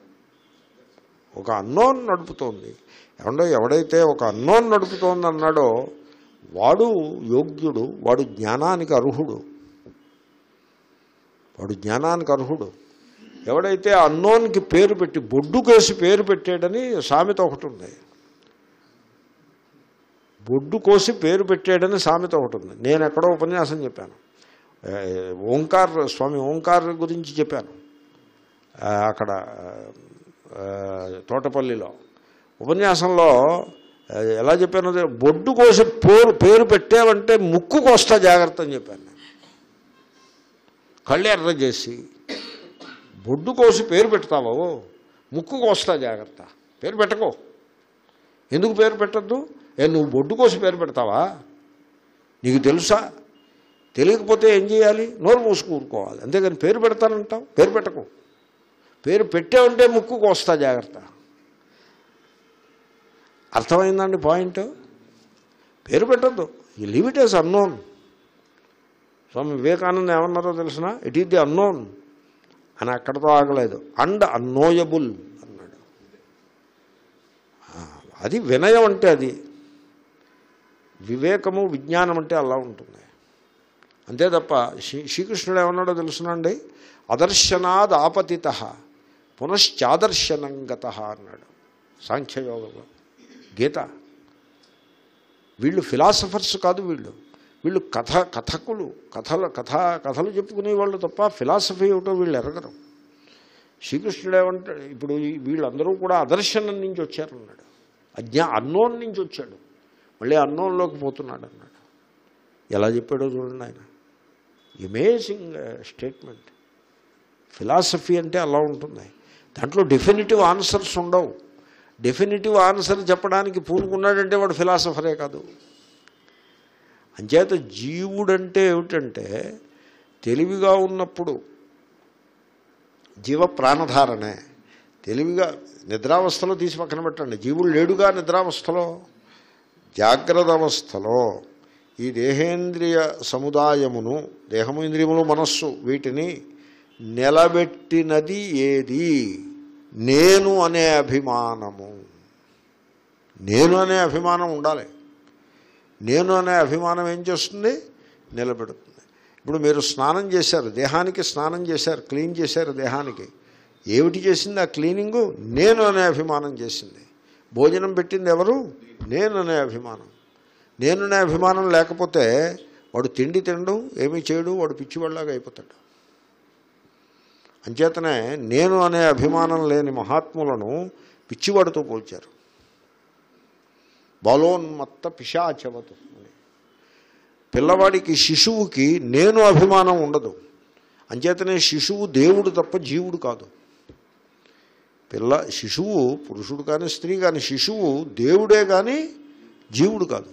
S1: ఒక అన్నోన్ నడుపుతోంది ఏమండో ఎవడైతే ఒక అన్నోన్ నడుపుతోంది అన్నాడో వాడు యోగ్యుడు వాడు జ్ఞానానికి అర్హుడు వాడు జ్ఞానానికి అర్హుడు ఎవడైతే అన్నోన్కి పేరు పెట్టి బొడ్డు కేసి పేరు పెట్టాడని సామెత ఒకటి ఉంది బొడ్డు కోసి పేరు పెట్టాడని సామెత ఒకటి ఉంది నేను ఎక్కడో ఉపన్యాసం చెప్పాను ఏ, ఓంకార్ స్వామి ఓంకార్ గురించి చెప్పాను ఆ, అక్కడ ఆ, తోటపల్లిలో ఉపన్యాసంలో ఆ, ఎలా చెప్పానో తె- బొడ్డు కోసి పేరు పేరు పెట్టావంటే ముక్కు కోస్తా జాగ్రత్త అని చెప్పాను నేను. కళ్ళు ఎర్ర చేసి బొడ్డు కోసి పేరు పెడతావో ముక్కు కోస్తా జాగ్రత్త పేరు పెట్టకో ఎందుకు పేరు పెట్టద్దు ఏ నువ్వు బొడ్డు కోసి పేరు పెడతావా నీకు తెలుసా తెలియకపోతే ఏం చేయాలి నోరు మూసుకు ఊరుకోవాలి అంతేగాని పేరు పెడతానంటావు పేరు పెట్టకు పేరు పెట్టావంటే ముక్కు కోస్తా జాగ్రత్త అర్థమైందండి పాయింట్ పేరు పెట్టద్దు ఈ leave it is unknown Swami Vivekananda ఏమన్నారో తెలిసిన ఇట్ ఈస్ ది అన్నోన్ అని అక్కడతో ఆగలేదు అండ్ అన్నోయబుల్ అన్నాడు ఆ, అది వినయం అంటే అది వివేకము విజ్ఞానం అంటే అలా ఉంటుంది అంతే తప్ప శ్రీ శ్రీకృష్ణుడు ఏమన్నాడో తెలుసునండి అదర్శనాద్ ఆపతిత పునశ్చాదర్శనంగత అన్నాడు సాంఖ్యయోగంలో గీత వీళ్ళు ఫిలాసఫర్స్ కాదు వీళ్ళు వీళ్ళు కథ కథకులు కథలు కథ కథలు చెప్పుకునే వాళ్ళు తప్ప ఫిలాసఫీ ఏమిటో వీళ్ళు ఎరగరు శ్రీకృష్ణుడు ఏమంటాడు ఇప్పుడు ఈ- వీళ్ళందరూ కూడా అదర్శనం నుంచి వచ్చారన్నాడు అజ్ఞా అన్నోన్ నుంచి వచ్చాడు మళ్ళీ అన్నోన్లోకి పోతున్నాడు అన్నాడు ఎలా చెప్పాడో చూడండి ఆయన అమేజింగ్ స్టేట్మెంట్ ఫిలాసఫీ అంటే అలా ఉంటుంది దాంట్లో డెఫినిటివ్ ఆన్సర్స్ ఉండవు డెఫినిటివ్ ఆన్సర్ చెప్పడానికి పూనుకున్నాడంటే వాడు ఫిలాసఫరే కాదు అంచేత జీవుడంటే ఏమిటంటే తెలివిగా ఉన్నప్పుడు జీవ ప్రాణధారణే తెలివిగా నిద్రావస్థలో తీసి పక్కన పెట్టండి జీవుడు లేడుగా నిద్రావస్థలో జాగ్రత్త అవస్థలో ఈ దేహేంద్రియ సముదాయమును దేహము ఇంద్రియములు మనస్సు వీటిని నిలబెట్టినది ఏది నేను అనే అభిమానము నేను అనే అభిమానం ఉండాలి నేను అనే అభిమానం ఏం చేస్తుంది నిలబెడుతుంది ఇప్పుడు మీరు స్నానం చేశారు దేహానికి స్నానం చేశారు క్లీన్ చేశారు దేహానికి ఏమిటి చేసింది ఆ క్లీనింగు నేను అనే అభిమానం చేసింది భోజనం పెట్టింది ఎవరు నేను అనే అభిమానం నేను అనే అభిమానం లేకపోతే వాడు తిండి తినడు ఏమీ చేయడు వాడు పిచ్చివాళ్ళలాగా అయిపోతాడు అంచేతనే నేను అనే అభిమానం లేని మహాత్ములను పిచ్చివాడితో పోల్చారు బలోన్మత్త పిశాచవతు అని పిల్లవాడికి శిశువుకి నేను అభిమానం ఉండదు అంచేతనే శిశువు దేవుడు తప్ప జీవుడు కాదు పిల్ల శిశువు పురుషుడు కానీ స్త్రీ కానీ శిశువు దేవుడే కానీ జీవుడు కాదు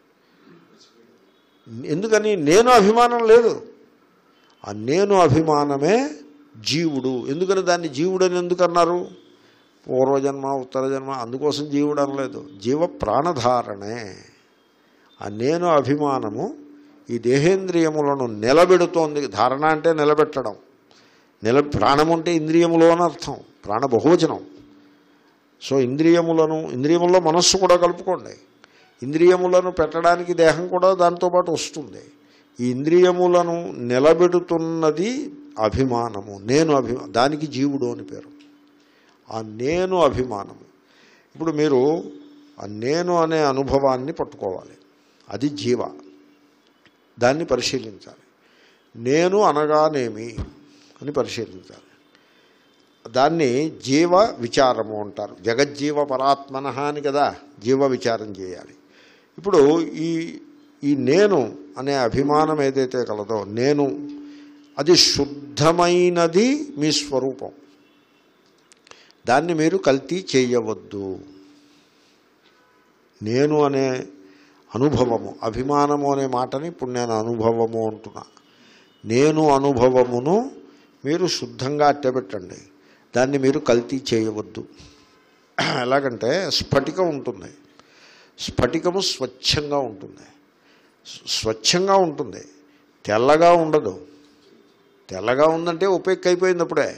S1: ఎందుకని నేను అభిమానం లేదు ఆ నేను అభిమానమే జీవుడు ఎందుకని దాన్ని జీవుడని ఎందుకు అన్నారు పూర్వజన్మ ఉత్తర జన్మ అందుకోసం జీవుడు అనలేదు జీవ ప్రాణధారణే ఆ నేను అభిమానము ఈ దేహేంద్రియములను నిలబెడుతోంది ధారణ అంటే నిలబెట్టడం నిల ప్రాణం అంటే ఇంద్రియములు అని అర్థం ప్రాణ బహువచనం సో ఇంద్రియములను ఇంద్రియముల్లో మనస్సు కూడా కలుపుకోండి ఇంద్రియములను పెట్టడానికి దేహం కూడా దాంతో పాటు వస్తుంది ఈ ఇంద్రియములను నిలబెడుతున్నది అభిమానము నేను అభిమా దానికి జీవుడు అని పేరు ఆ నేను అభిమానము ఇప్పుడు మీరు ఆ నేను అనే అనుభవాన్ని పట్టుకోవాలి అది జీవ దాన్ని పరిశీలించాలి నేను అనగానేమి అని పరిశీలించాలి దాన్ని జీవ విచారము అంటారు జగజ్జీవ పరాత్మన అని కదా జీవ విచారం చేయాలి ఇప్పుడు ఈ ఈ నేను అనే అభిమానం ఏదైతే కలదో నేను అది శుద్ధమైనది మీ స్వరూపం దాన్ని మీరు కల్తీ చేయవద్దు నేను అనే అనుభవము అభిమానము అనే మాటని ఇప్పుడు నేను అనుభవము అంటున్నా నేను అనుభవమును మీరు శుద్ధంగా అట్టబెట్టండి దాన్ని మీరు కల్తీ చేయవద్దు ఎలాగంటే స్ఫటికం ఉంటుంది స్ఫటికము స్వచ్ఛంగా ఉంటుంది స్వచ్ఛంగా ఉంటుంది తెల్లగా ఉండదు తెల్లగా ఉందంటే ఉపేక్ అయిపోయింది అప్పుడే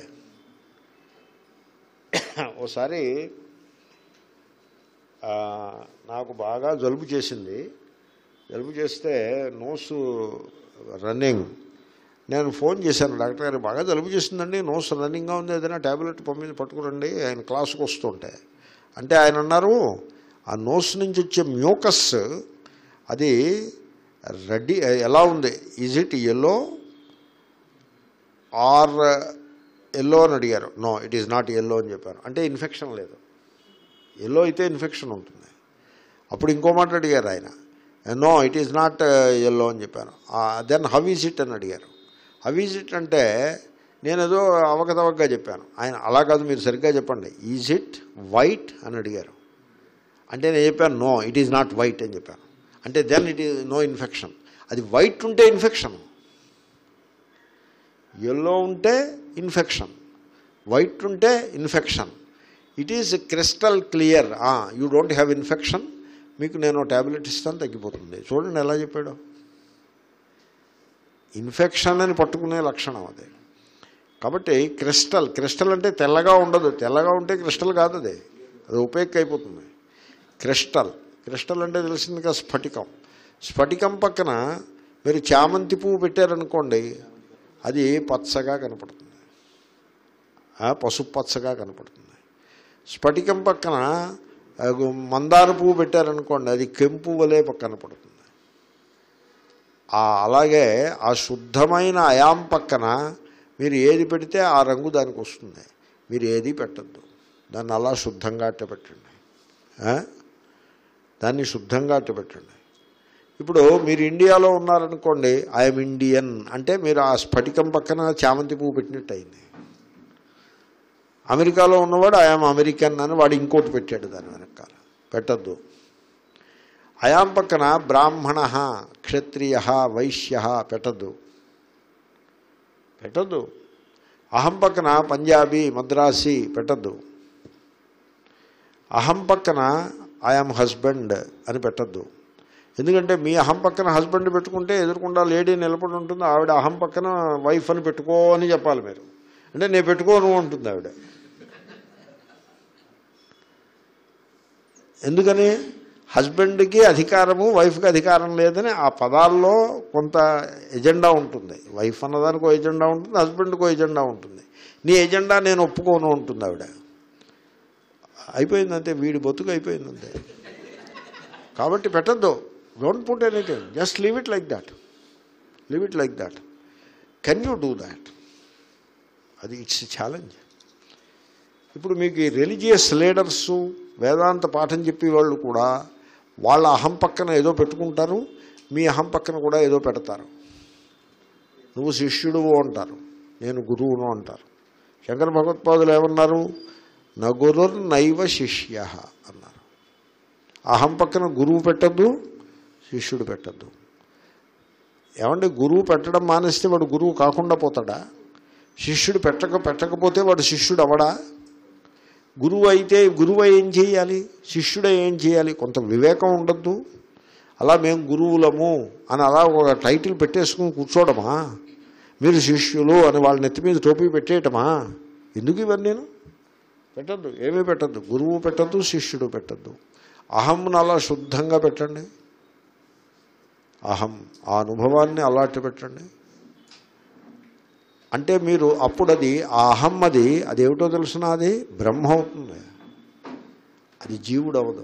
S1: ఓసారి ఆ, నాకు బాగా జలుబు చేసింది జలుబు చేస్తే నోసు రన్నింగ్ నేను ఫోన్ చేశాను డాక్టర్ గారు బాగా జలుబు చేసిందండి నోస్ రన్నింగ్గా ఉంది ఏదైనా ట్యాబ్లెట్ పంపించి పట్టుకురండి ఆయన క్లాసుకు వస్తుంటే అంటే ఆయన అన్నారు ఆ నోస్ నుంచి వచ్చే మ్యూకస్ అది రెడీ ఎలా ఉంది is it yellow or yellow అని అడిగారు no it is not yellow అని చెప్పాను అంటే ఇన్ఫెక్షన్ లేదు ఎల్లో అయితే ఇన్ఫెక్షన్ ఉంటుంది అప్పుడు ఇంకో మాట అడిగారు ఆయన no it is not yellow అని చెప్పాను దెన్ హవ్ ఈజ్ ఇట్ అని అడిగారు హవ్ ఈజ్ ఇట్ అంటే నేను ఏదో అవకతవకగా చెప్పాను ఆయన అలా కాదు మీరు సరిగ్గా చెప్పండి ఈజ్ ఇట్ వైట్ అని అడిగారు అంటే నేను చెప్పాను no it is not white అని చెప్పాను అంటే then it is no infection అది వైట్ ఉంటే ఇన్ఫెక్షన్ ఎల్లో ఉంటే ఇన్ఫెక్షన్ వైట్ ఉంటే infection it is crystal clear you don't have infection మీకు నేను ట్యాబ్లెట్ ఇస్తాను తగ్గిపోతుంది చూడండి ఎలా చెప్పాడు ఇన్ఫెక్షన్ అని పట్టుకునే లక్షణం అది కాబట్టి క్రిస్టల్ క్రిస్టల్ అంటే తెల్లగా ఉండదు తెల్లగా ఉంటే క్రిస్టల్ కాదు అది అది ఉపేక్ అయిపోతుంది క్రిస్టల్ క్రిస్టల్ అంటే తెలిసింది కదా స్ఫటికం స్ఫటికం పక్కన మీరు చామంతి పువ్వు పెట్టారనుకోండి అది పచ్చగా కనపడుతుంది ఆ, పసుపు పచ్చగా కనపడుతుంది స్ఫటికం పక్కన ఆ, మందార పువ్వు పెట్టారనుకోండి అది కెంపు వలె కనపడుతుంది ఆ అలాగే ఆ శుద్ధమైన అయాం పక్కన మీరు ఏది పెడితే ఆ రంగు దానికి వస్తుంది మీరు ఏది పెట్టద్దు దాన్ని అలా శుద్ధంగా అట్ట పెట్టండి ఆ? దాన్ని శుద్ధంగా అట్ట పెట్టండి ఇప్పుడు మీరు ఇండియాలో ఉన్నారనుకోండి ఐఎమ్ ఇండియన్ అంటే మీరు ఆ స్ఫటికం పక్కన చామంతి పువ్వు పెట్టినట్టు అయింది అమెరికాలో ఉన్నవాడు ఐఎమ్ అమెరికన్ అని వాడు ఇంకోటి పెట్టాడు దాని వెనకాల పెట్టద్దు అయాం పక్కన బ్రాహ్మణ క్షత్రియ వైశ్య పెట్టద్దు పెట్టద్దు అహం పక్కన పంజాబీ మద్రాసి పెట్టద్దు అహం పక్కన ఐఎమ్ హస్బెండ్ అని పెట్టద్దు ఎందుకంటే మీ అహం పక్కన హస్బెండ్ పెట్టుకుంటే ఎదురుకుండా లేడీ నిలబడి ఉంటుంది ఆవిడ అహం పక్కన వైఫ్ అని పెట్టుకో అని చెప్పాలి మీరు అంటే నేను పెట్టుకోను ఉంటుంది ఆవిడ ఎందుకని హస్బెండ్కి అధికారము వైఫ్కి అధికారం లేదని ఆ పదాల్లో కొంత ఎజెండా ఉంటుంది వైఫ్ అన్నదానికి ఒక ఎజెండా ఉంటుంది హస్బెండ్కి ఒక ఎజెండా ఉంటుంది నీ ఎజెండా నేను ఒప్పుకోను ఉంటుంది ఆవిడ అయిపోయిందంతే వీడి బతుకు అయిపోయిందంతే కాబట్టి పెట్టద్దు don't put anything just leave it like that leave it like that can you do that అది ఇట్స్ ఛాలెంజ్ ఇప్పుడు మీకు ఈ రిలీజియస్ లీడర్సు వేదాంత పాఠం చెప్పే వాళ్ళు కూడా వాళ్ళ అహం పక్కన ఏదో పెట్టుకుంటారు మీ అహం పక్కన కూడా ఏదో పెడతారు నువ్వు శిష్యుడువు అంటారు నేను గురువును అంటారు శంకర భగవత్పాదులు ఏమన్నారు నగురుర్ నైవ శిష్య అన్నారు అహం పక్కన గురువు పెట్టద్దు శిష్యుడు పెట్టద్దు ఏమంటే గురువు పెట్టడం మానేస్తే వాడు గురువు కాకుండా పోతాడా శిష్యుడు పెట్టక పెట్టకపోతే వాడు శిష్యుడు అవడా గురువు అయితే గురువు ఏం చేయాలి శిష్యుడే ఏం చేయాలి కొంత వివేకం ఉండద్దు అలా మేము గురువులము అని అలా ఒక టైటిల్ పెట్టేసుకుని కూర్చోవడమా మీరు శిష్యులు అని వాళ్ళ నెత్తి మీద టోపీ పెట్టేయటమా ఎందుకు ఇవన్నీ పెట్టద్దు ఏమీ పెట్టద్దు గురువు పెట్టద్దు శిష్యుడు పెట్టద్దు అహంను అలా శుద్ధంగా పెట్టండి అహం ఆ అనుభవాన్ని అలాంటి పెట్టండి అంటే మీరు అప్పుడు అది ఆ అహం అది అదేమిటో తెలుసిన అది బ్రహ్మ అవుతుంది అది జీవుడు అవదు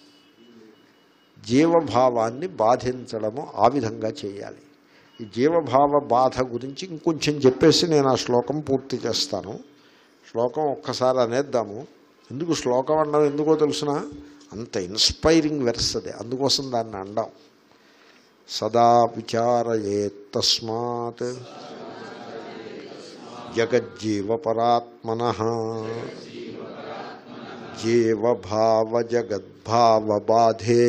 S1: జీవభావాన్ని బాధించడము ఆ విధంగా చేయాలి ఈ జీవభావ బాధ గురించి ఇంకొంచెం చెప్పేసి నేను ఆ శ్లోకం పూర్తి చేస్తాను శ్లోకం ఒక్కసారి అనేద్దాము ఎందుకు శ్లోకం అనడం ఎందుకో తెలుసిన అంత ఇన్స్పైరింగ్ వెర్స్ అది అందుకోసం దాన్ని అండం సదా విచారయేత్ తస్మాత్ జగజ్జీవపరాత్మన జీవభావ జగద్భావబాధే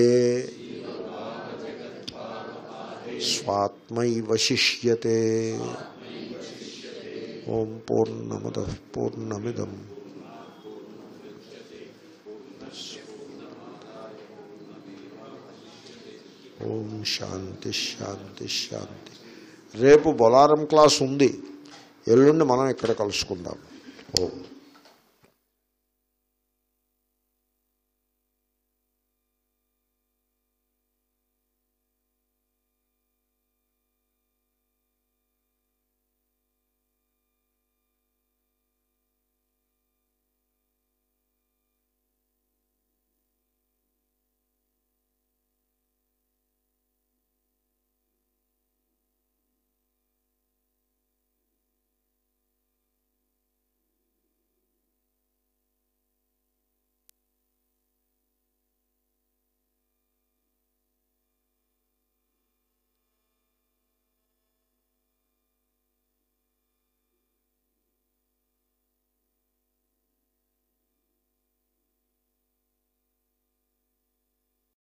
S1: స్వాత్మైవ శిష్యతే ఓం పూర్ణమద పూర్ణమిదం ఓం శాంతి శాంతి శాంతి రేపు బొలారం క్లాస్ ఉంది ఎల్లుండి మనం ఇక్కడ కలుసుకుందాం ఓం